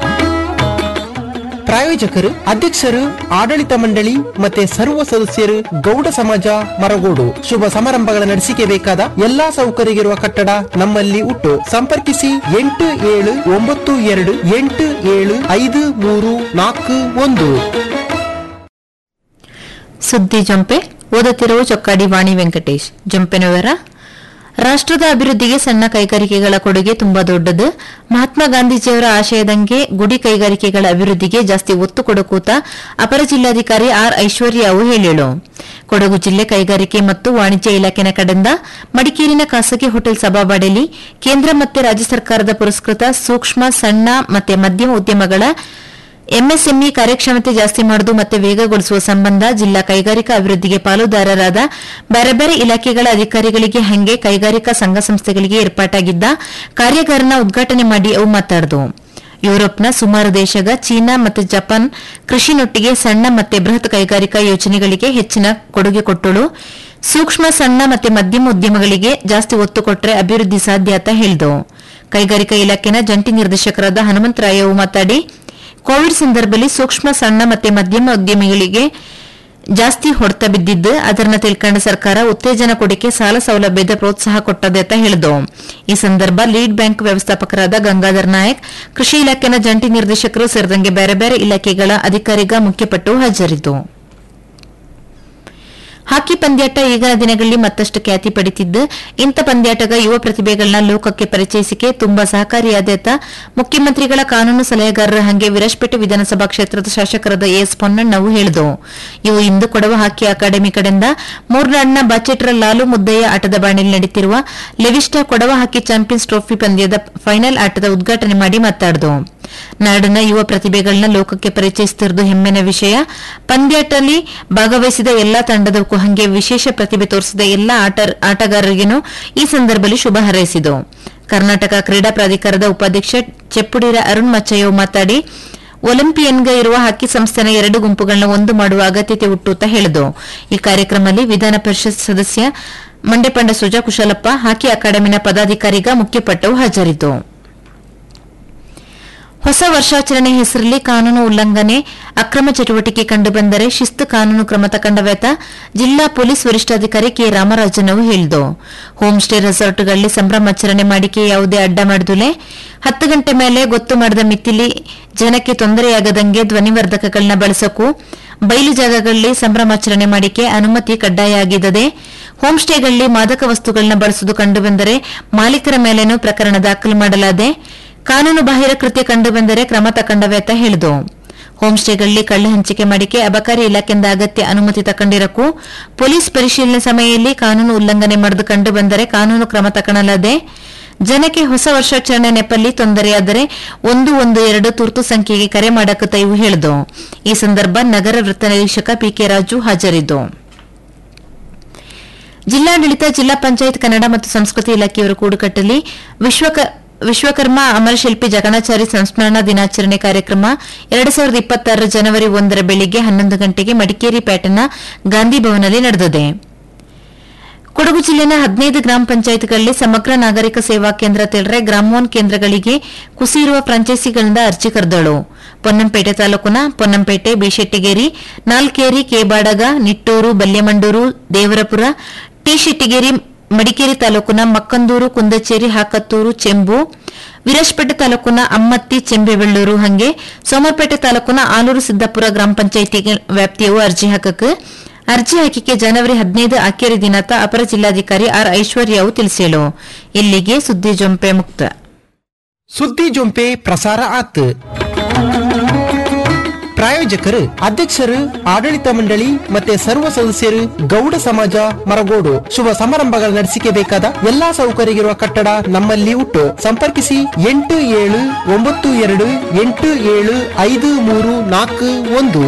ಪ್ರಾಯೋಜಕರು ಅಧ್ಯಕ್ಷರು ಆಡಳಿತ ಮಂಡಳಿ ಮತ್ತೆ ಸರ್ವ ಸದಸ್ಯರು ಗೌಡ ಸಮಾಜ ಮರಗೋಡು ಶುಭ ಸಮಾರಂಭಗಳ ನಡೆಸಿಕೆ ಬೇಕಾದ ಎಲ್ಲಾ ಸೌಕರ್ಯವಿರುವ ಕಟ್ಟಡ ನಮ್ಮಲ್ಲಿ ಉಂಟು ಸಂಪರ್ಕಿಸಿ ಎಂಟು ಏಳು ಒಂಬತ್ತು ಎರಡು ಎಂಟು ಏಳು ಐದು ಮೂರು ನಾಲ್ಕು ಒಂದು ಸುದ್ದಿ ಜಂಪೆ ಓದುತ್ತಿರುವ ಚೊಕ್ಕಾಡಿ ವಾಣಿ ವೆಂಕಟೇಶ್ ಜಂಪೆನ ವಿವರ ರಾಷ್ಟ್ರದ ಅಭಿವೃದ್ಧಿಗೆ ಸಣ್ಣ ಕೈಗಾರಿಕೆಗಳ ಕೊಡುಗೆ ತುಂಬಾ ದೊಡ್ಡದು ಮಹಾತ್ಮ ಗಾಂಧೀಜಿಯವರ ಆಶಯದಂಗೆ ಗುಡಿ ಕೈಗಾರಿಕೆಗಳ ಅಭಿವೃದ್ಧಿಗೆ ಜಾಸ್ತಿ ಒತ್ತು ಕೊಡಕೂತ ಅಪರ ಜಿಲ್ಲಾಧಿಕಾರಿ ಆರ್ ಐಶ್ವರ್ಯಾವು ಹೇಳಿಳು ಕೊಡಗು ಜಿಲ್ಲೆ ಕೈಗಾರಿಕೆ ಮತ್ತು ವಾಣಿಜ್ಯ ಇಲಾಖೆನ ಕಡೆಯಿಂದ ಮಡಿಕೇರಿನ ಖಾಸಗಿ ಹೋಟೆಲ್ ಸಭಾಬಾಡೆಯಲ್ಲಿ ಕೇಂದ್ರ ಮತ್ತು ರಾಜ್ಯ ಸರ್ಕಾರದ ಪುರಸ್ಕೃತ ಸೂಕ್ಷ್ಮ ಸಣ್ಣ ಮತ್ತೆ ಮಧ್ಯಮ ಉದ್ಯಮಗಳ ಎಂಎಸ್ಎಂಇ ಕಾರ್ಯಕ್ಷಮತೆ ಜಾಸ್ತಿ ಮಾಡುವುದು ಮತ್ತೆ ವೇಗಗೊಳಿಸುವ ಸಂಬಂಧ ಜಿಲ್ಲಾ ಕೈಗಾರಿಕಾ ಅಭಿವೃದ್ಧಿಗೆ ಪಾಲುದಾರರಾದ ಬೇರೆ ಬೇರೆ ಇಲಾಖೆಗಳ ಅಧಿಕಾರಿಗಳಿಗೆ ಹಂಗೆ ಕೈಗಾರಿಕಾ ಸಂಘ ಸಂಸ್ಥೆಗಳಿಗೆ ಏರ್ಪಾಟಾಗಿದ್ದ ಕಾರ್ಯಾಗಾರನ ಉದ್ಘಾಟನೆ ಮಾಡಿ ಅವು ಮಾತಾಡಿದವು ಯುರೋಪ್ನ ಸುಮಾರು ದೇಶಗ ಚೀನಾ ಮತ್ತು ಜಪಾನ್ ಕೃಷಿನೊಟ್ಟಿಗೆ ಸಣ್ಣ ಮತ್ತೆ ಬೃಹತ್ ಕೈಗಾರಿಕಾ ಯೋಜನೆಗಳಿಗೆ ಹೆಚ್ಚಿನ ಕೊಡುಗೆ ಕೊಟ್ಟಳು ಸೂಕ್ಷ್ಮ ಸಣ್ಣ ಮತ್ತೆ ಮಧ್ಯಮ ಉದ್ಯಮಗಳಿಗೆ ಜಾಸ್ತಿ ಒತ್ತು ಕೊಟ್ಟರೆ ಅಭಿವೃದ್ಧಿ ಸಾಧ್ಯ ಅಂತ ಹೇಳಿದವು ಕೈಗಾರಿಕಾ ಇಲಾಖೆನ ಜಂಟಿ ನಿರ್ದೇಶಕರಾದ ಹನುಮಂತರಾಯವು ಮಾತಾಡಿ ಕೋವಿಡ್ ಸಂದರ್ಭದಲ್ಲಿ ಸೂಕ್ಷ್ಮ ಸಣ್ಣ ಮತ್ತೆ ಮಧ್ಯಮ ಉದ್ಯಮಿಗಳಿಗೆ ಜಾಸ್ತಿ ಹೊಡೆತ ಬಿದ್ದಿದ್ದು ಅದನ್ನ ತಿಳ್ಕೊಂಡ ಸರ್ಕಾರ ಉತ್ತೇಜನ ಕೊಡಿಕೆ ಸಾಲ ಸೌಲಭ್ಯದ ಪ್ರೋತ್ಸಾಹ ಕೊಟ್ಟದೆ ಅಂತ ಹೇಳಿದವು ಈ ಸಂದರ್ಭ ಲೀಡ್ ಬ್ಯಾಂಕ್ ವ್ಯವಸ್ಥಾಪಕರಾದ ಗಂಗಾಧರ್ ನಾಯಕ್ ಕೃಷಿ ಇಲಾಖೆನ ಜಂಟಿ ನಿರ್ದೇಶಕರು ಸೇರಿದಂಗೆ ಬೇರೆ ಬೇರೆ ಇಲಾಖೆಗಳ ಅಧಿಕಾರಿಗ ಮುಖ್ಯಪಟ್ಟು ಹಾಜರಿದ್ದು ಹಾಕಿ ಪಂದ್ಯಾಟ ಈಗಿನ ದಿನಗಳಲ್ಲಿ ಮತ್ತಷ್ಟು ಖ್ಯಾತಿ ಪಡೆದಿದ್ದು ಇಂಥ ಪಂದ್ಯಾಟಗ ಯುವ ಪ್ರತಿಭೆಗಳನ್ನ ಲೋಕಕ್ಕೆ ಪರಿಚಯಿಸಿಕೆ ತುಂಬಾ ಸಹಕಾರಿಯಾದ ಮುಖ್ಯಮಂತ್ರಿಗಳ ಕಾನೂನು ಸಲಹೆಗಾರರ ಹಂಗೆ ವಿರಾಜಪೇಟೆ ವಿಧಾನಸಭಾ ಕ್ಷೇತ್ರದ ಶಾಸಕರಾದ ಎಸ್ ಪೊನ್ನಣ್ಣವು ಹೇಳಿದವು ಇವು ಇಂದು ಕೊಡವ ಹಾಕಿ ಅಕಾಡೆಮಿ ಕಡೆಯಿಂದ ಮೂರ್ನಾಡ್ನ ಬಾಚೆಟ್ರ ಲಾಲು ಮುದ್ದಯ್ಯ ಆಟದ ಬಾಣಿಯಲ್ಲಿ ನಡೆಯುತ್ತಿರುವ ಲೆವಿಸ್ಟಾ ಕೊಡವ ಹಾಕಿ ಚಾಂಪಿಯನ್ಸ್ ಟ್ರೋಫಿ ಪಂದ್ಯದ ಫೈನಲ್ ಆಟದ ಉದ್ಘಾಟನೆ ಮಾಡಿ ಮಾತಾಡಿದವು ನಾಡಿನ ಯುವ ಪ್ರತಿಭೆಗಳನ್ನ ಲೋಕಕ್ಕೆ ಪರಿಚಯಿಸುತ್ತಿರುವುದು ಹೆಮ್ಮೆನ ವಿಷಯ ಪಂದ್ಯಾಟದಲ್ಲಿ ಭಾಗವಹಿಸಿದ ಎಲ್ಲಾ ತಂಡದಕ್ಕೂ ಹಂಗೆ ವಿಶೇಷ ಪ್ರತಿಭೆ ತೋರಿಸಿದ ಎಲ್ಲಾ ಆಟ- ಆಟಗಾರರಿಗೂ ಈ ಸಂದರ್ಭದಲ್ಲಿ ಶುಭ ಹಾರೈಸಿದವು ಕರ್ನಾಟಕ ಕ್ರೀಡಾ ಪ್ರಾಧಿಕಾರದ ಉಪಾಧ್ಯಕ್ಷ ಚೆಪ್ಪುಡಿರ ಅರುಣ್ ಮಚ್ಚಯ್ಯವ್ ಮಾತಾಡಿ ಒಲಿಂಪಿಯನ್ಗೆ ಇರುವ ಹಾಕಿ ಸಂಸ್ಥೆನ ಎರಡು ಗುಂಪುಗಳನ್ನ ಒಂದು ಮಾಡುವ ಅಗತ್ಯತೆ ಹುಟ್ಟು ಅಂತ ಹೇಳಿದವು ಈ ಕಾರ್ಯಕ್ರಮದಲ್ಲಿ ವಿಧಾನ ಪರಿಷತ್ ಸದಸ್ಯ ಮಂಡೆಪಂಡ ಸುಜಾ ಕುಶಲಪ್ಪ ಹಾಕಿ ಅಕಾಡೆಮಿನ ಪದಾಧಿಕಾರಿಗ ಮುಖ್ಯಪಟ್ಟವು ಹಾಜರಿದ್ದವು ಹೊಸ ವರ್ಷಾಚರಣೆ ಹೆಸರಲ್ಲಿ ಕಾನೂನು ಉಲ್ಲಂಘನೆ ಅಕ್ರಮ ಚಟುವಟಿಕೆ ಕಂಡುಬಂದರೆ ಶಿಸ್ತು ಕಾನೂನು ಕ್ರಮ ತಕಂಡವೇತ ಜಿಲ್ಲಾ ಪೊಲೀಸ್ ವರಿಷ್ಠಾಧಿಕಾರಿ ಕೆ ರಾಮರಾಜನ್ ಅವರು ಹೇಳಿದು ಹೋಮ್ ಸ್ಟೇ ರೆಸಾರ್ಟ್ಗಳಲ್ಲಿ ಸಂಭ್ರಮಾಚರಣೆ ಮಾಡಿಕೆ ಯಾವುದೇ ಅಡ್ಡ ಮಾಡಿದುಲೆ ಹತ್ತು ಗಂಟೆ ಮೇಲೆ ಗೊತ್ತು ಮಾಡಿದ ಮಿತಿಲಿ ಜನಕ್ಕೆ ತೊಂದರೆಯಾಗದಂಗೆ ಧ್ವನಿವರ್ಧಕಗಳನ್ನ ಬಳಸಕು ಬಯಲು ಜಾಗಗಳಲ್ಲಿ ಸಂಭ್ರಮಾಚರಣೆ ಮಾಡಿಕೆ ಅನುಮತಿ ಕಡ್ಡಾಯ ಆಗಿದ್ದದೆ ಹೋಮ್ ಸ್ಟೇಗಳಲ್ಲಿ ಮಾದಕ ವಸ್ತುಗಳನ್ನ ಬಳಸುವುದು ಕಂಡುಬಂದರೆ ಮಾಲೀಕರ ಮೇಲೇನೂ ಪ್ರಕರಣ ದಾಖಲು ಮಾಡಲಾದೆ ಕಾನೂನು ಬಾಹಿರ ಕೃತ್ಯ ಕಂಡುಬಂದರೆ ಕ್ರಮ ತಕಂಡವೆ ಅಂತ ಹೇಳಿದು ಹೋಮ್ ಸ್ಟೇಗಳಲ್ಲಿ ಕಳ್ಳ ಹಂಚಿಕೆ ಮಾಡಿಕೆ ಅಬಕಾರಿ ಇಲಾಖೆಯಿಂದ ಅಗತ್ಯ ಅನುಮತಿ ತಕೊಂಡಿರಕು ಪೊಲೀಸ್ ಪರಿಶೀಲನೆ ಸಮಯದಲ್ಲಿ ಕಾನೂನು ಉಲ್ಲಂಘನೆ ಮಾಡಿದು ಕಂಡು ಬಂದರೆ ಕಾನೂನು ಕ್ರಮ ತಕೊಳ್ಳಲಾದೆ ಜನಕ್ಕೆ ಹೊಸ ವರ್ಷಾಚರಣೆ ನೆಪಲ್ಲಿ ತೊಂದರೆಯಾದರೆ ಒಂದು ಒಂದು ಎರಡು ತುರ್ತು ಸಂಖ್ಯೆಗೆ ಕರೆ ಮಾಡಕ ಇವು ಹೇಳಿದು ಈ ಸಂದರ್ಭ ನಗರ ವೃತ್ತ ನಿರೀಕ್ಷಕ ಪಿಕೆ ರಾಜು ಹಾಜರಿದ್ದು ಜಿಲ್ಲಾಡಳಿತ ಜಿಲ್ಲಾ ಪಂಚಾಯತ್ ಕನ್ನಡ ಮತ್ತು ಸಂಸ್ಕೃತಿ ಇಲಾಖೆಯವರು ಕೂಡುಕಟ್ಟಲಿ ವಿಶ್ವಕ ವಿಶ್ವಕರ್ಮ ಅಮರಶಿಲ್ಪಿ ಜಗಣಾಚಾರಿ ಸಂಸ್ಮರಣಾ ದಿನಾಚರಣೆ ಕಾರ್ಯಕ್ರಮ ಎರಡು ಸಾವಿರದ ಇಪ್ಪತ್ತಾರರ ಜನವರಿ ಒಂದರ ಬೆಳಿಗ್ಗೆ ಹನ್ನೊಂದು ಗಂಟೆಗೆ ಮಡಿಕೇರಿ ಪ್ಯಾಟರ್ನ ಗಾಂಧಿ ಭವನಲ್ಲಿ ನಡೆದಿದೆ ಕೊಡಗು ಜಿಲ್ಲೆನ ಹದಿನೈದು ಗ್ರಾಮ ಪಂಚಾಯತ್ಗಳಲ್ಲಿ ಸಮಗ್ರ ನಾಗರಿಕ ಸೇವಾ ಕೇಂದ್ರ ತೆರರೆ ಗ್ರಾಮೋನ್ ಕೇಂದ್ರಗಳಿಗೆ ಕುಸಿಯಿರುವ ಫ್ರಾಂಚೈಸಿಗಳಿಂದ ಅರ್ಜಿ ಕರೆದಳು ಪೊನ್ನಂಪೇಟೆ ತಾಲೂಕಿನ ಪೊನ್ನಂಪೇಟೆ ಬಿಶೆಟ್ಟಿಗೇರಿ ನಾಲ್ಕೇರಿ ಕೇಬಾಡಗ ನಿಟ್ಟೂರು ಬಲ್ಯಮಂಡೂರು ದೇವರಪುರ ಟಿ ಶೆಟ್ಟಿಗೇರಿ ಮಡಿಕೇರಿ ತಾಲೂಕಿನ ಮಕ್ಕಂದೂರು ಕುಂದಚೇರಿ ಹಾಕತ್ತೂರು ಚೆಂಬು ವಿರಾಜಪೇಟೆ ತಾಲೂಕಿನ ಅಮ್ಮತ್ತಿ ಚೆಂಬೆಬೆಳ್ಳೂರು ಹಂಗೆ ಸೋಮರ್ಪೇಟೆ ತಾಲೂಕಿನ ಆಲೂರು ಸಿದ್ದಾಪುರ ಗ್ರಾಮ ಪಂಚಾಯಿತಿ ವ್ಯಾಪ್ತಿಯು ಅರ್ಜಿ ಹಾಕಕ್ಕೆ ಅರ್ಜಿ ಹಾಕಿಕೆ ಜನವರಿ ಹದಿನೈದು ಆಖೇರಿ ದಿನಾತ ಅಪರ ಜಿಲ್ಲಾಧಿಕಾರಿ ಆರ್ ಐಶ್ವರ್ಯವು ತಿಳಿಸೇಳು ಇಲ್ಲಿಗೆ ಸುದ್ದಿ ಜೊಂಪೆ ಮುಕ್ತ ಸುದ್ದಿ ಜೊಂಪೆ ಪ್ರಸಾರ ಆತ್ ಪ್ರಾಯೋಜಕರು ಅಧ್ಯಕ್ಷರು ಆಡಳಿತ ಮಂಡಳಿ ಮತ್ತೆ ಸರ್ವ ಸದಸ್ಯರು ಗೌಡ ಸಮಾಜ ಮರಗೋಡು ಶುಭ ಸಮಾರಂಭಗಳ ನಡೆಸಿಕೆ ಬೇಕಾದ ಎಲ್ಲಾ ಸೌಕರ್ಯವಿರುವ ಕಟ್ಟಡ ನಮ್ಮಲ್ಲಿ ಉಂಟು ಸಂಪರ್ಕಿಸಿ ಎಂಟು ಏಳು ಒಂಬತ್ತು ಎರಡು ಎಂಟು ಏಳು ಐದು ಮೂರು ನಾಲ್ಕು ಒಂದು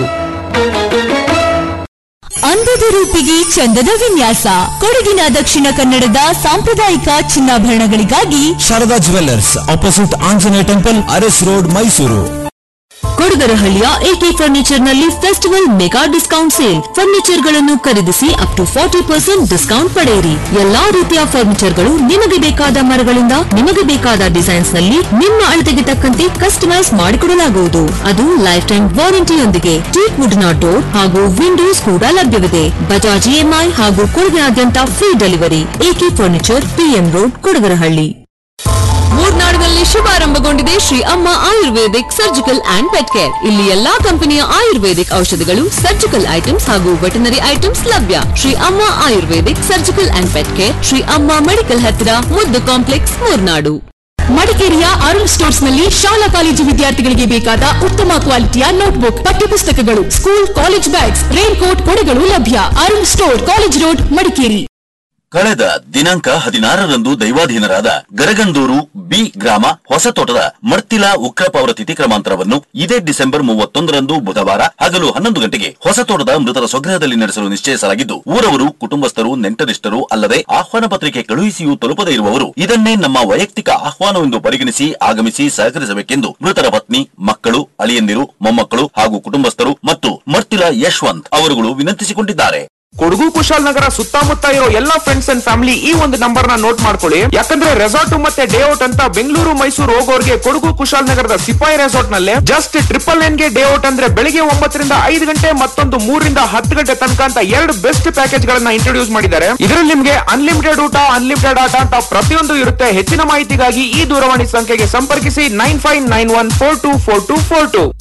ಅಂದದ ರೂಪಿಗೆ ಚಂದದ ವಿನ್ಯಾಸ ಕೊಡಗಿನ ದಕ್ಷಿಣ ಕನ್ನಡದ ಸಾಂಪ್ರದಾಯಿಕ ಚಿನ್ನಾಭರಣಗಳಿಗಾಗಿ Sharada jewellers opposite Anjaneya temple Aras road Mysuru ಕೊಡಗರಹಳ್ಳಿಯ ಎಕೆ ಫರ್ನಿಚರ್ ನಲ್ಲಿ festival mega discount sale furniture ಗಳನ್ನು ಖರೀದಿಸಿ up to forty percent discount ಪಡೆಯಿರಿ ಎಲ್ಲಾ ರೀತಿಯ ಫರ್ನಿಚರ್ ಗಳು ನಿಮಗೆ ಬೇಕಾದ ಮರಗಳಿಂದ ನಿಮಗೆ ಬೇಕಾದ ಡಿಸೈನ್ಸ್ ನಲ್ಲಿ ನಿಮ್ಮ ಅಳತೆಗೆ ತಕ್ಕಂತೆ ಕಸ್ಟಮೈಸ್ ಮಾಡಿಕೊಡಲಾಗುವುದು ಅದು ಲೈಫ್ ಟೈಮ್ ವಾರಂಟಿಯೊಂದಿಗೆ ಟೀಕ್ ವುಡ್ ನ ಡೋರ್ ಹಾಗೂ ವಿಂಡೋಸ್ ಕೂಡ ಲಭ್ಯವಿದೆ ಬಜಾಜ್ ಇಎಂಐ ಹಾಗೂ ಕೊಡಗಿನಾದ್ಯಂತ free delivery A K furniture P M road Kodagarahalli ಮೂರ್ನಾಡಿನಲ್ಲಿ ಶುಭಾರಂಭಗೊಂಡಿದೆ Shri Amma ayurvedic surgical and pet care ಇಲ್ಲಿ ಎಲ್ಲಾ ಕಂಪನಿಯ ಆಯುರ್ವೇದಿಕ್ ಔಷಧಿಗಳು ಸರ್ಜಿಕಲ್ ಐಟಮ್ಸ್ ಹಾಗೂ ವೆಟನರಿ ಐಟಮ್ಸ್ ಲಭ್ಯ Shri Amma ayurvedic surgical and pet care Shri Amma medical ಹತ್ತಿರ ಮುದ್ದು ಕಾಂಪ್ಲೆಕ್ಸ್ ಮೂರ್ನಾಡು ಮಡಿಕೇರಿಯ ಅರುಣ್ ಸ್ಟೋರ್ಸ್ ನಲ್ಲಿ ಶಾಲಾ ಕಾಲೇಜು ವಿದ್ಯಾರ್ಥಿಗಳಿಗೆ ಬೇಕಾದ ಉತ್ತಮ ಕ್ವಾಲಿಟಿಯ ನೋಟ್ಬುಕ್ ಪಠ್ಯಪುಸ್ತಕಗಳು school college bags rain coat ಕೊಡೆಗಳು ಲಭ್ಯ Arun store college road Madikeri ಕಳೆದ ದಿನಾಂಕ ಹದಿನಾರರಂದು ದೈವಾಧೀನರಾದ ಗರಗಂದೂರು ಬಿ ಗ್ರಾಮ ಹೊಸತೋಟದ ಮರ್ತಿಲಾ ಉಗ್ರಪ ಅವರ ತಿಥಿ ಕ್ರಮಾಂತರವನ್ನು ಇದೇ ಡಿಸೆಂಬರ್ ಮೂವತ್ತೊಂದರಂದು ಬುಧವಾರ ಹಗಲು ಹನ್ನೊಂದು ಗಂಟೆಗೆ ಹೊಸತೋಟದ ಮೃತರ ಸ್ವಗೃಹದಲ್ಲಿ ನಡೆಸಲು ನಿಶ್ಚಯಿಸಲಾಗಿದ್ದು ಊರವರು ಕುಟುಂಬಸ್ಥರು ನೆಂಟರಿಷ್ಟರು ಅಲ್ಲದೆ ಆಹ್ವಾನ ಪತ್ರಿಕೆ ಕಳುಹಿಸಿಯೂ ತಲುಪದೇ ಇರುವವರು ಇದನ್ನೇ ನಮ್ಮ ವೈಯಕ್ತಿಕ ಆಹ್ವಾನವೆಂದು ಪರಿಗಣಿಸಿ ಆಗಮಿಸಿ ಸಹಕರಿಸಬೇಕೆಂದು ಮೃತರ ಪತ್ನಿ ಮಕ್ಕಳು ಅಳಿಯಂದಿರು ಮೊಮ್ಮಕ್ಕಳು ಹಾಗೂ ಕುಟುಂಬಸ್ಥರು ಮತ್ತು ಮರ್ತಿಲಾ ಯಶವಂತ್ ಅವರುಗಳು ವಿನಂತಿಸಿಕೊಂಡಿದ್ದಾರೆ ಕೊಡಗು ಕುಶಾಲನಗರ ಸುತ್ತಮುತ್ತ ಇರೋ ಎಲ್ಲಾ ಫ್ರೆಂಡ್ಸ್ ಅಂಡ್ ಫ್ಯಾಮಿಲಿ ಈ ಒಂದು ನಂಬರ್ ನ ನೋಟ್ ಮಾಡ್ಕೊಳ್ಳಿ ಯಾಕಂದ್ರೆ ರೆಸಾರ್ಟ್ ಮತ್ತೆ ಡೇ ಔಟ್ ಅಂತ ಬೆಂಗಳೂರು ಮೈಸೂರು ಹೋಗೋರ್ಗೆ ಕೊಡಗು ಕುಶಾಲನಗರದ ಸಿಪಾಯಿ ರೆಸಾರ್ಟ್ ನಲ್ಲಿ ಜಸ್ಟ್ ಟ್ರಿಪಲ್ ಎನ್ ಗೆ ಡೇ ಔಟ್ ಅಂದ್ರೆ ಬೆಳಿಗ್ಗೆ ಒಂಬತ್ತರಿಂದ ಐದು ಗಂಟೆ ಮತ್ತೊಂದು ಮೂರರಿಂದ ಹತ್ತು ಗಂಟೆ ತನಕ ಅಂತ ಎರಡು ಬೆಸ್ಟ್ ಪ್ಯಾಕೇಜ್ ಗಳನ್ನ ಇಂಟ್ರೊಡ್ಯೂಸ್ ಮಾಡಿದ್ದಾರೆ ಇದರಲ್ಲಿ ನಿಮ್ಗೆ ಅನ್ಲಿಮಿಟೆಡ್ ಊಟ ಅನ್ಲಿಮಿಟೆಡ್ ಆಟ ಅಂತ ಪ್ರತಿಯೊಂದು ಇರುತ್ತೆ ಹೆಚ್ಚಿನ ಮಾಹಿತಿಗಾಗಿ ಈ ದೂರವಾಣಿ ಸಂಖ್ಯೆಗೆ ಸಂಪರ್ಕಿಸಿ nine five nine one four two four two four two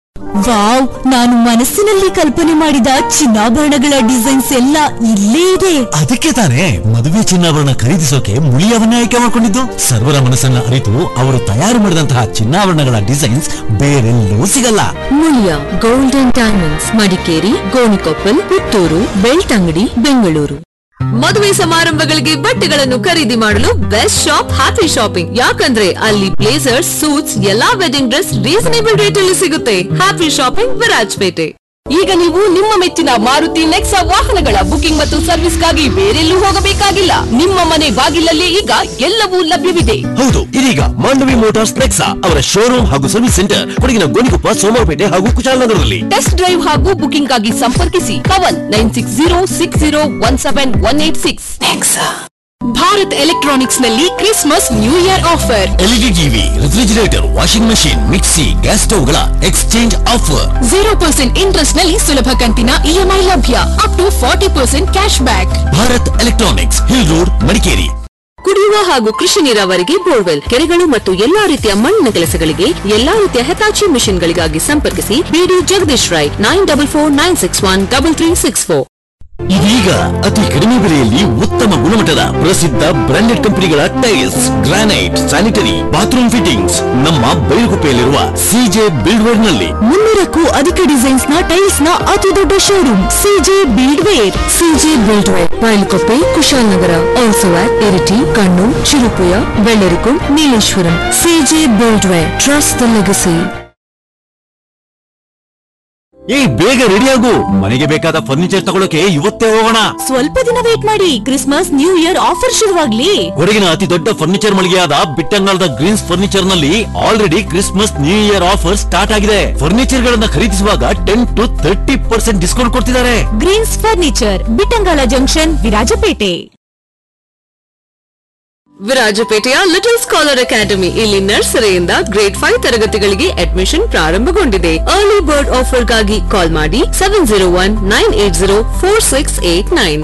wow ನಾನು ಮನಸ್ಸಿನಲ್ಲಿ ಕಲ್ಪನೆ ಮಾಡಿದ ಚಿನ್ನಾಭರಣಗಳ ಡಿಸೈನ್ಸ್ ಎಲ್ಲ ಇಲ್ಲೇ ಇದೆ ಅದಕ್ಕೆ ತಾನೇ ಮದುವೆ ಚಿನ್ನಾಭರಣ ಖರೀದಿಸೋಕೆ ಮುಳಿಯವನ್ನೇ ಆಯ್ಕೆ ಮಾಡಿಕೊಂಡಿದ್ದು ಸರ್ವರ ಮನಸ್ಸನ್ನ ಅರಿತು ಅವರು ತಯಾರು ಮಾಡಿದಂತಹ ಚಿನ್ನಾಭರಣಗಳ ಡಿಸೈನ್ಸ್ ಬೇರೆಲ್ಲೂ ಸಿಗಲ್ಲ ಮುಳಿಯ ಗೋಲ್ಡನ್ ಡೈಮಂಡ್ಸ್ ಮಡಿಕೇರಿ ಗೋಣಿಕೊಪ್ಪಲ್ ಪುತ್ತೂರು ಬೆಳ್ತಂಗಡಿ ಬೆಂಗಳೂರು ಮದುವೆ ಸಮಾರಂಭಗಳಿಗೆ ಬಟ್ಟೆಗಳನ್ನು ಖರೀದಿ ಮಾಡಲು ಬೆಸ್ಟ್ ಶಾಪ್ ಹ್ಯಾಪಿ ಶಾಪಿಂಗ್ ಯಾಕಂದ್ರೆ ಅಲ್ಲಿ ಬ್ಲೇಸರ್ಸ್ ಸೂಟ್ಸ್ ಎಲ್ಲಾ ವೆಡ್ಡಿಂಗ್ ಡ್ರೆಸ್ ರೀಸನೇಬಲ್ ರೇಟ್ ಅಲ್ಲಿ ಸಿಗುತ್ತೆ ಹ್ಯಾಪಿ ಶಾಪಿಂಗ್ ವಿರಾಜ್ಪೇಟೆ ಈಗ ನೀವು ನಿಮ್ಮ ಮೆಚ್ಚಿನ ಮಾರುತಿ ನೆಕ್ಸಾ ವಾಹನಗಳ ಬುಕಿಂಗ್ ಮತ್ತು ಸರ್ವಿಸ್ಗಾಗಿ ಬೇರೆಲ್ಲೂ ಹೋಗಬೇಕಾಗಿಲ್ಲ ನಿಮ್ಮ ಮನೆ ಬಾಗಿಲಲ್ಲಿ ಈಗ ಎಲ್ಲವೂ ಲಭ್ಯವಿದೆ ಹೌದು ಇದೀಗ ಮಾಂಡವಿ ಮೋಟಾರ್ಸ್ ನೆಕ್ಸಾ ಅವರ ಶೋರೂಮ್ ಹಾಗೂ ಸರ್ವಿಸ್ ಸೆಂಟರ್ ಕೊಡಗಿನ ಗೋಣಿಕೊಪ್ಪ ಸೋಮವಾರಪೇಟೆ ಹಾಗೂ ಕುಶಾಲನಗರದಲ್ಲಿ ಟೆಸ್ಟ್ ಡ್ರೈವ್ ಹಾಗೂ ಬುಕಿಂಗ್ ಆಗಿ ಸಂಪರ್ಕಿಸಿ Pavan nine six zero six zero one seven one eight six Bharat electronics ನಲ್ಲಿ Christmas new year offer LED TV refrigerator washing machine mixie gas ಸ್ಟವ್ಗಳ exchange offer zero percent interest ನಲ್ಲಿ ಸುಲಭ ಕಂತಿನ ಇಎಂಐ ಲಭ್ಯ up to forty percent cash back Bharat electronics hill road Madikeri ಕುಡಿಯುವ ಹಾಗೂ ಕೃಷಿ ನೀರಾವರಿಗೆ ಬೋರ್ವೆಲ್ ಕೆರೆಗಳು ಮತ್ತು ಎಲ್ಲಾ ರೀತಿಯ ಮಣ್ಣಿನ ಕೆಲಸಗಳಿಗೆ ಎಲ್ಲಾ ರೀತಿಯ ಹೆತಾಚಿ ಮಿಷನ್ಗಳಿಗಾಗಿ ಸಂಪರ್ಕಿಸಿ ಬಿಡಿ Jagadish Rai nine double four nine six one double three six four ಇದೀಗ ಅತಿ ಕಡಿಮೆ ಬೆಲೆಯಲ್ಲಿ ಉತ್ತಮ ಗುಣಮಟ್ಟದ ಪ್ರಸಿದ್ಧ ಬ್ರಾಂಡೆಡ್ ಕಂಪನಿಗಳ tiles granite sanitary bathroom fittings ನಮ್ಮ ಬೈಲುಗುಪ್ಪೆಯಲ್ಲಿರುವ ಸಿಜೆ ಬಿಲ್ಡ್ವೇರ್ ನಲ್ಲಿ ಮುನ್ನೂರಕ್ಕೂ ಅಧಿಕ ಡಿಸೈನ್ಸ್ ನ ಟೈಲ್ಸ್ ನ ಅತಿ ದೊಡ್ಡ showroom CJ build ware CJ build ware Bylakuppe Kushalnagar also at Iritty Kannur Cherupuzha Bellarikund Nileshwaram CJ build ware trust the legacy ಏ ಬೇಗ ರೆಡಿ ಆಗು ಮನೆಗೆ ಬೇಕಾದ ಫರ್ನಿಚರ್ ತಗೊಳಕ್ಕೆ ಇವತ್ತೇ ಹೋಗೋಣ ಸ್ವಲ್ಪ ದಿನ ವೇಟ್ ಮಾಡಿ ಕ್ರಿಸ್ಮಸ್ ನ್ಯೂ ಇಯರ್ ಆಫರ್ ಶುರುವಾಗ್ಲಿ ಕೊಡಗಿನ ಅತಿ ದೊಡ್ಡ ಫರ್ನಿಚರ್ ಮಳಿಗೆಯಾದ ಬಿಟ್ಟಂಗಾಲದ ಗ್ರೀನ್ಸ್ ಫರ್ನಿಚರ್ ನಲ್ಲಿ already Christmas new year offer start ಆಗಿದೆ ಫರ್ನಿಚರ್ ಗಳನ್ನ ಖರೀದಿಸುವಾಗ ten to thirty percent discount ಕೊಡ್ತಿದ್ದಾರೆ greens furniture Bittangala junction Virajpet ವಿರಾಜಪೇಟೆಯ ಲಿಟಲ್ ಸ್ಕಾಲರ್ ಅಕಾಡೆಮಿ ಇಲ್ಲಿ ನರ್ಸರಿಯಿಂದ ಗ್ರೇಡ್ ಫೈವ್ ತರಗತಿಗಳಿಗೆ ಅಡ್ಮಿಷನ್ ಪ್ರಾರಂಭಗೊಂಡಿದೆ ಅರ್ಲಿ ಬರ್ಡ್ ಆಫರ್ಗಾಗಿ ಕಾಲ್ ಮಾಡಿ seven zero one nine eight zero four six eight nine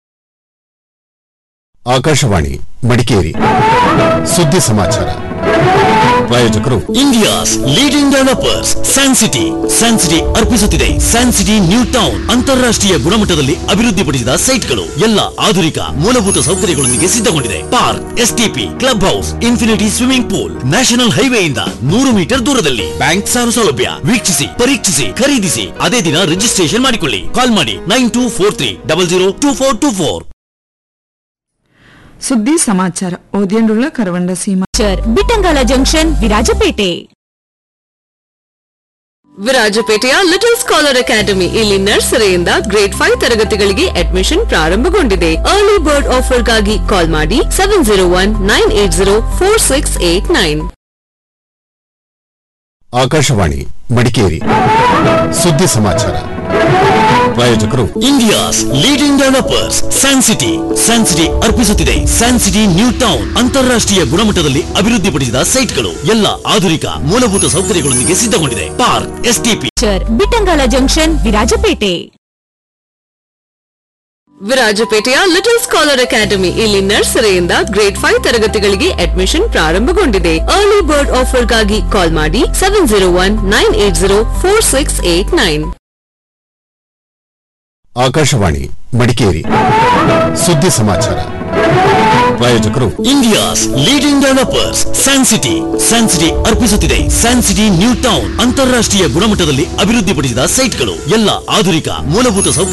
Akashvani Madikeri ಸುದ್ದಿ ಸಮಾಚಾರ ಪ್ರಾಯೋಜಕರು India's leading developers Sancity Sancity ಅರ್ಪಿಸುತ್ತಿದೆ ಸ್ಯಾನ್ಸಿಟಿ ನ್ಯೂ ಟೌನ್ ಅಂತಾರಾಷ್ಟ್ರೀಯ ಗುಣಮಟ್ಟದಲ್ಲಿ ಅಭಿವೃದ್ಧಿಪಡಿಸಿದ ಸೈಟ್ಗಳು ಎಲ್ಲ ಆಧುನಿಕ ಮೂಲಭೂತ ಸೌಕರ್ಯಗಳೊಂದಿಗೆ ಸಿದ್ಧಗೊಂಡಿದೆ park STP club house infinity swimming pool national ಹೈವೇಯಿಂದ ನೂರು ಮೀಟರ್ ದೂರದಲ್ಲಿ ಬ್ಯಾಂಕ್ ಸಾಲ ಸೌಲಭ್ಯ ವೀಕ್ಷಿಸಿ ಪರೀಕ್ಷಿಸಿ ಖರೀದಿಸಿ ಅದೇ ದಿನ ರಿಜಿಸ್ಟ್ರೇಷನ್ ಮಾಡಿಕೊಳ್ಳಿ ಕಾಲ್ ಮಾಡಿ nine two four three double zero two four two four ಸುದ್ದಿ ಸಮಾಚಾರ ಓದಿಯಂಡುಳ್ಳ ಕರವಂಡ ಸೀಮಾ ಬಿಟ್ಟಂಗಾಲ ಜಂಕ್ಷನ್ ವಿರಾಜಪೇಟೆ ವಿರಾಜಪೇಟೆಯ ಲಿಟಲ್ ಸ್ಕಾಲರ್ ಅಕಾಡೆಮಿ ಇಲ್ಲಿ ನರ್ಸರಿಯಿಂದ ಗ್ರೇಡ್ ಫೈವ್ ತರಗತಿಗಳಿಗೆ ಅಡ್ಮಿಷನ್ ಪ್ರಾರಂಭಗೊಂಡಿದೆ ಅರ್ಲಿ ಬರ್ಡ್ ಆಫರ್ಗಾಗಿ ಕಾಲ್ ಮಾಡಿ seven zero one nine eight zero four six eight nine Akashvani Madikeri ಸುದ್ದಿ ಸಮಾಚಾರ ಪ್ರಾಯೋಜಕರು India's leading developers Sancity Sancity ಅರ್ಪಿಸುತ್ತಿದೆ ಸ್ಯಾನ್ಸಿಟಿ ನ್ಯೂ ಟೌನ್ ಅಂತಾರಾಷ್ಟ್ರೀಯ ಗುಣಮಟ್ಟದಲ್ಲಿ ಅಭಿವೃದ್ಧಿಪಡಿಸಿದ ಸೈಟ್ಗಳು ಎಲ್ಲ ಆಧುನಿಕ ಮೂಲಭೂತ ಸೌಕರ್ಯಗಳೊಂದಿಗೆ ಸಿದ್ಧಗೊಂಡಿದೆ park STP Bittangala junction Virajpet ವಿರಾಜಪೇಟೆಯ ಲಿಟಲ್ ಸ್ಕಾಲರ್ ಅಕಾಡೆಮಿ ಇಲ್ಲಿ ನರ್ಸರಿಯಿಂದ ಗ್ರೇಡ್ ಫೈವ್ ತರಗತಿಗಳಿಗೆ ಅಡ್ಮಿಷನ್ ಪ್ರಾರಂಭಗೊಂಡಿದೆ ಅರ್ಲಿ ಬರ್ಡ್ ಆಫರ್ಗಾಗಿ ಕಾಲ್ ಮಾಡಿ seven zero one nine eight zero four six eight nine Akashvani Madikeri ಸುದ್ದಿ ಸಮಾಚಾರ ಪ್ರಾಯೋಜಕರು India's leading developers Sancity Sancity ಅರ್ಪಿಸುತ್ತಿದೆ ಸ್ಯಾನ್ಸಿಟಿ ನ್ಯೂ ಟೌನ್ ಅಂತಾರಾಷ್ಟ್ರೀಯ ಗುಣಮಟ್ಟದಲ್ಲಿ ಅಭಿವೃದ್ಧಿಪಡಿಸಿದ ಸೈಟ್ಗಳು ಎಲ್ಲ ಆಧುನಿಕ ಮೂಲಭೂತ ಸೌಕರ್ಯ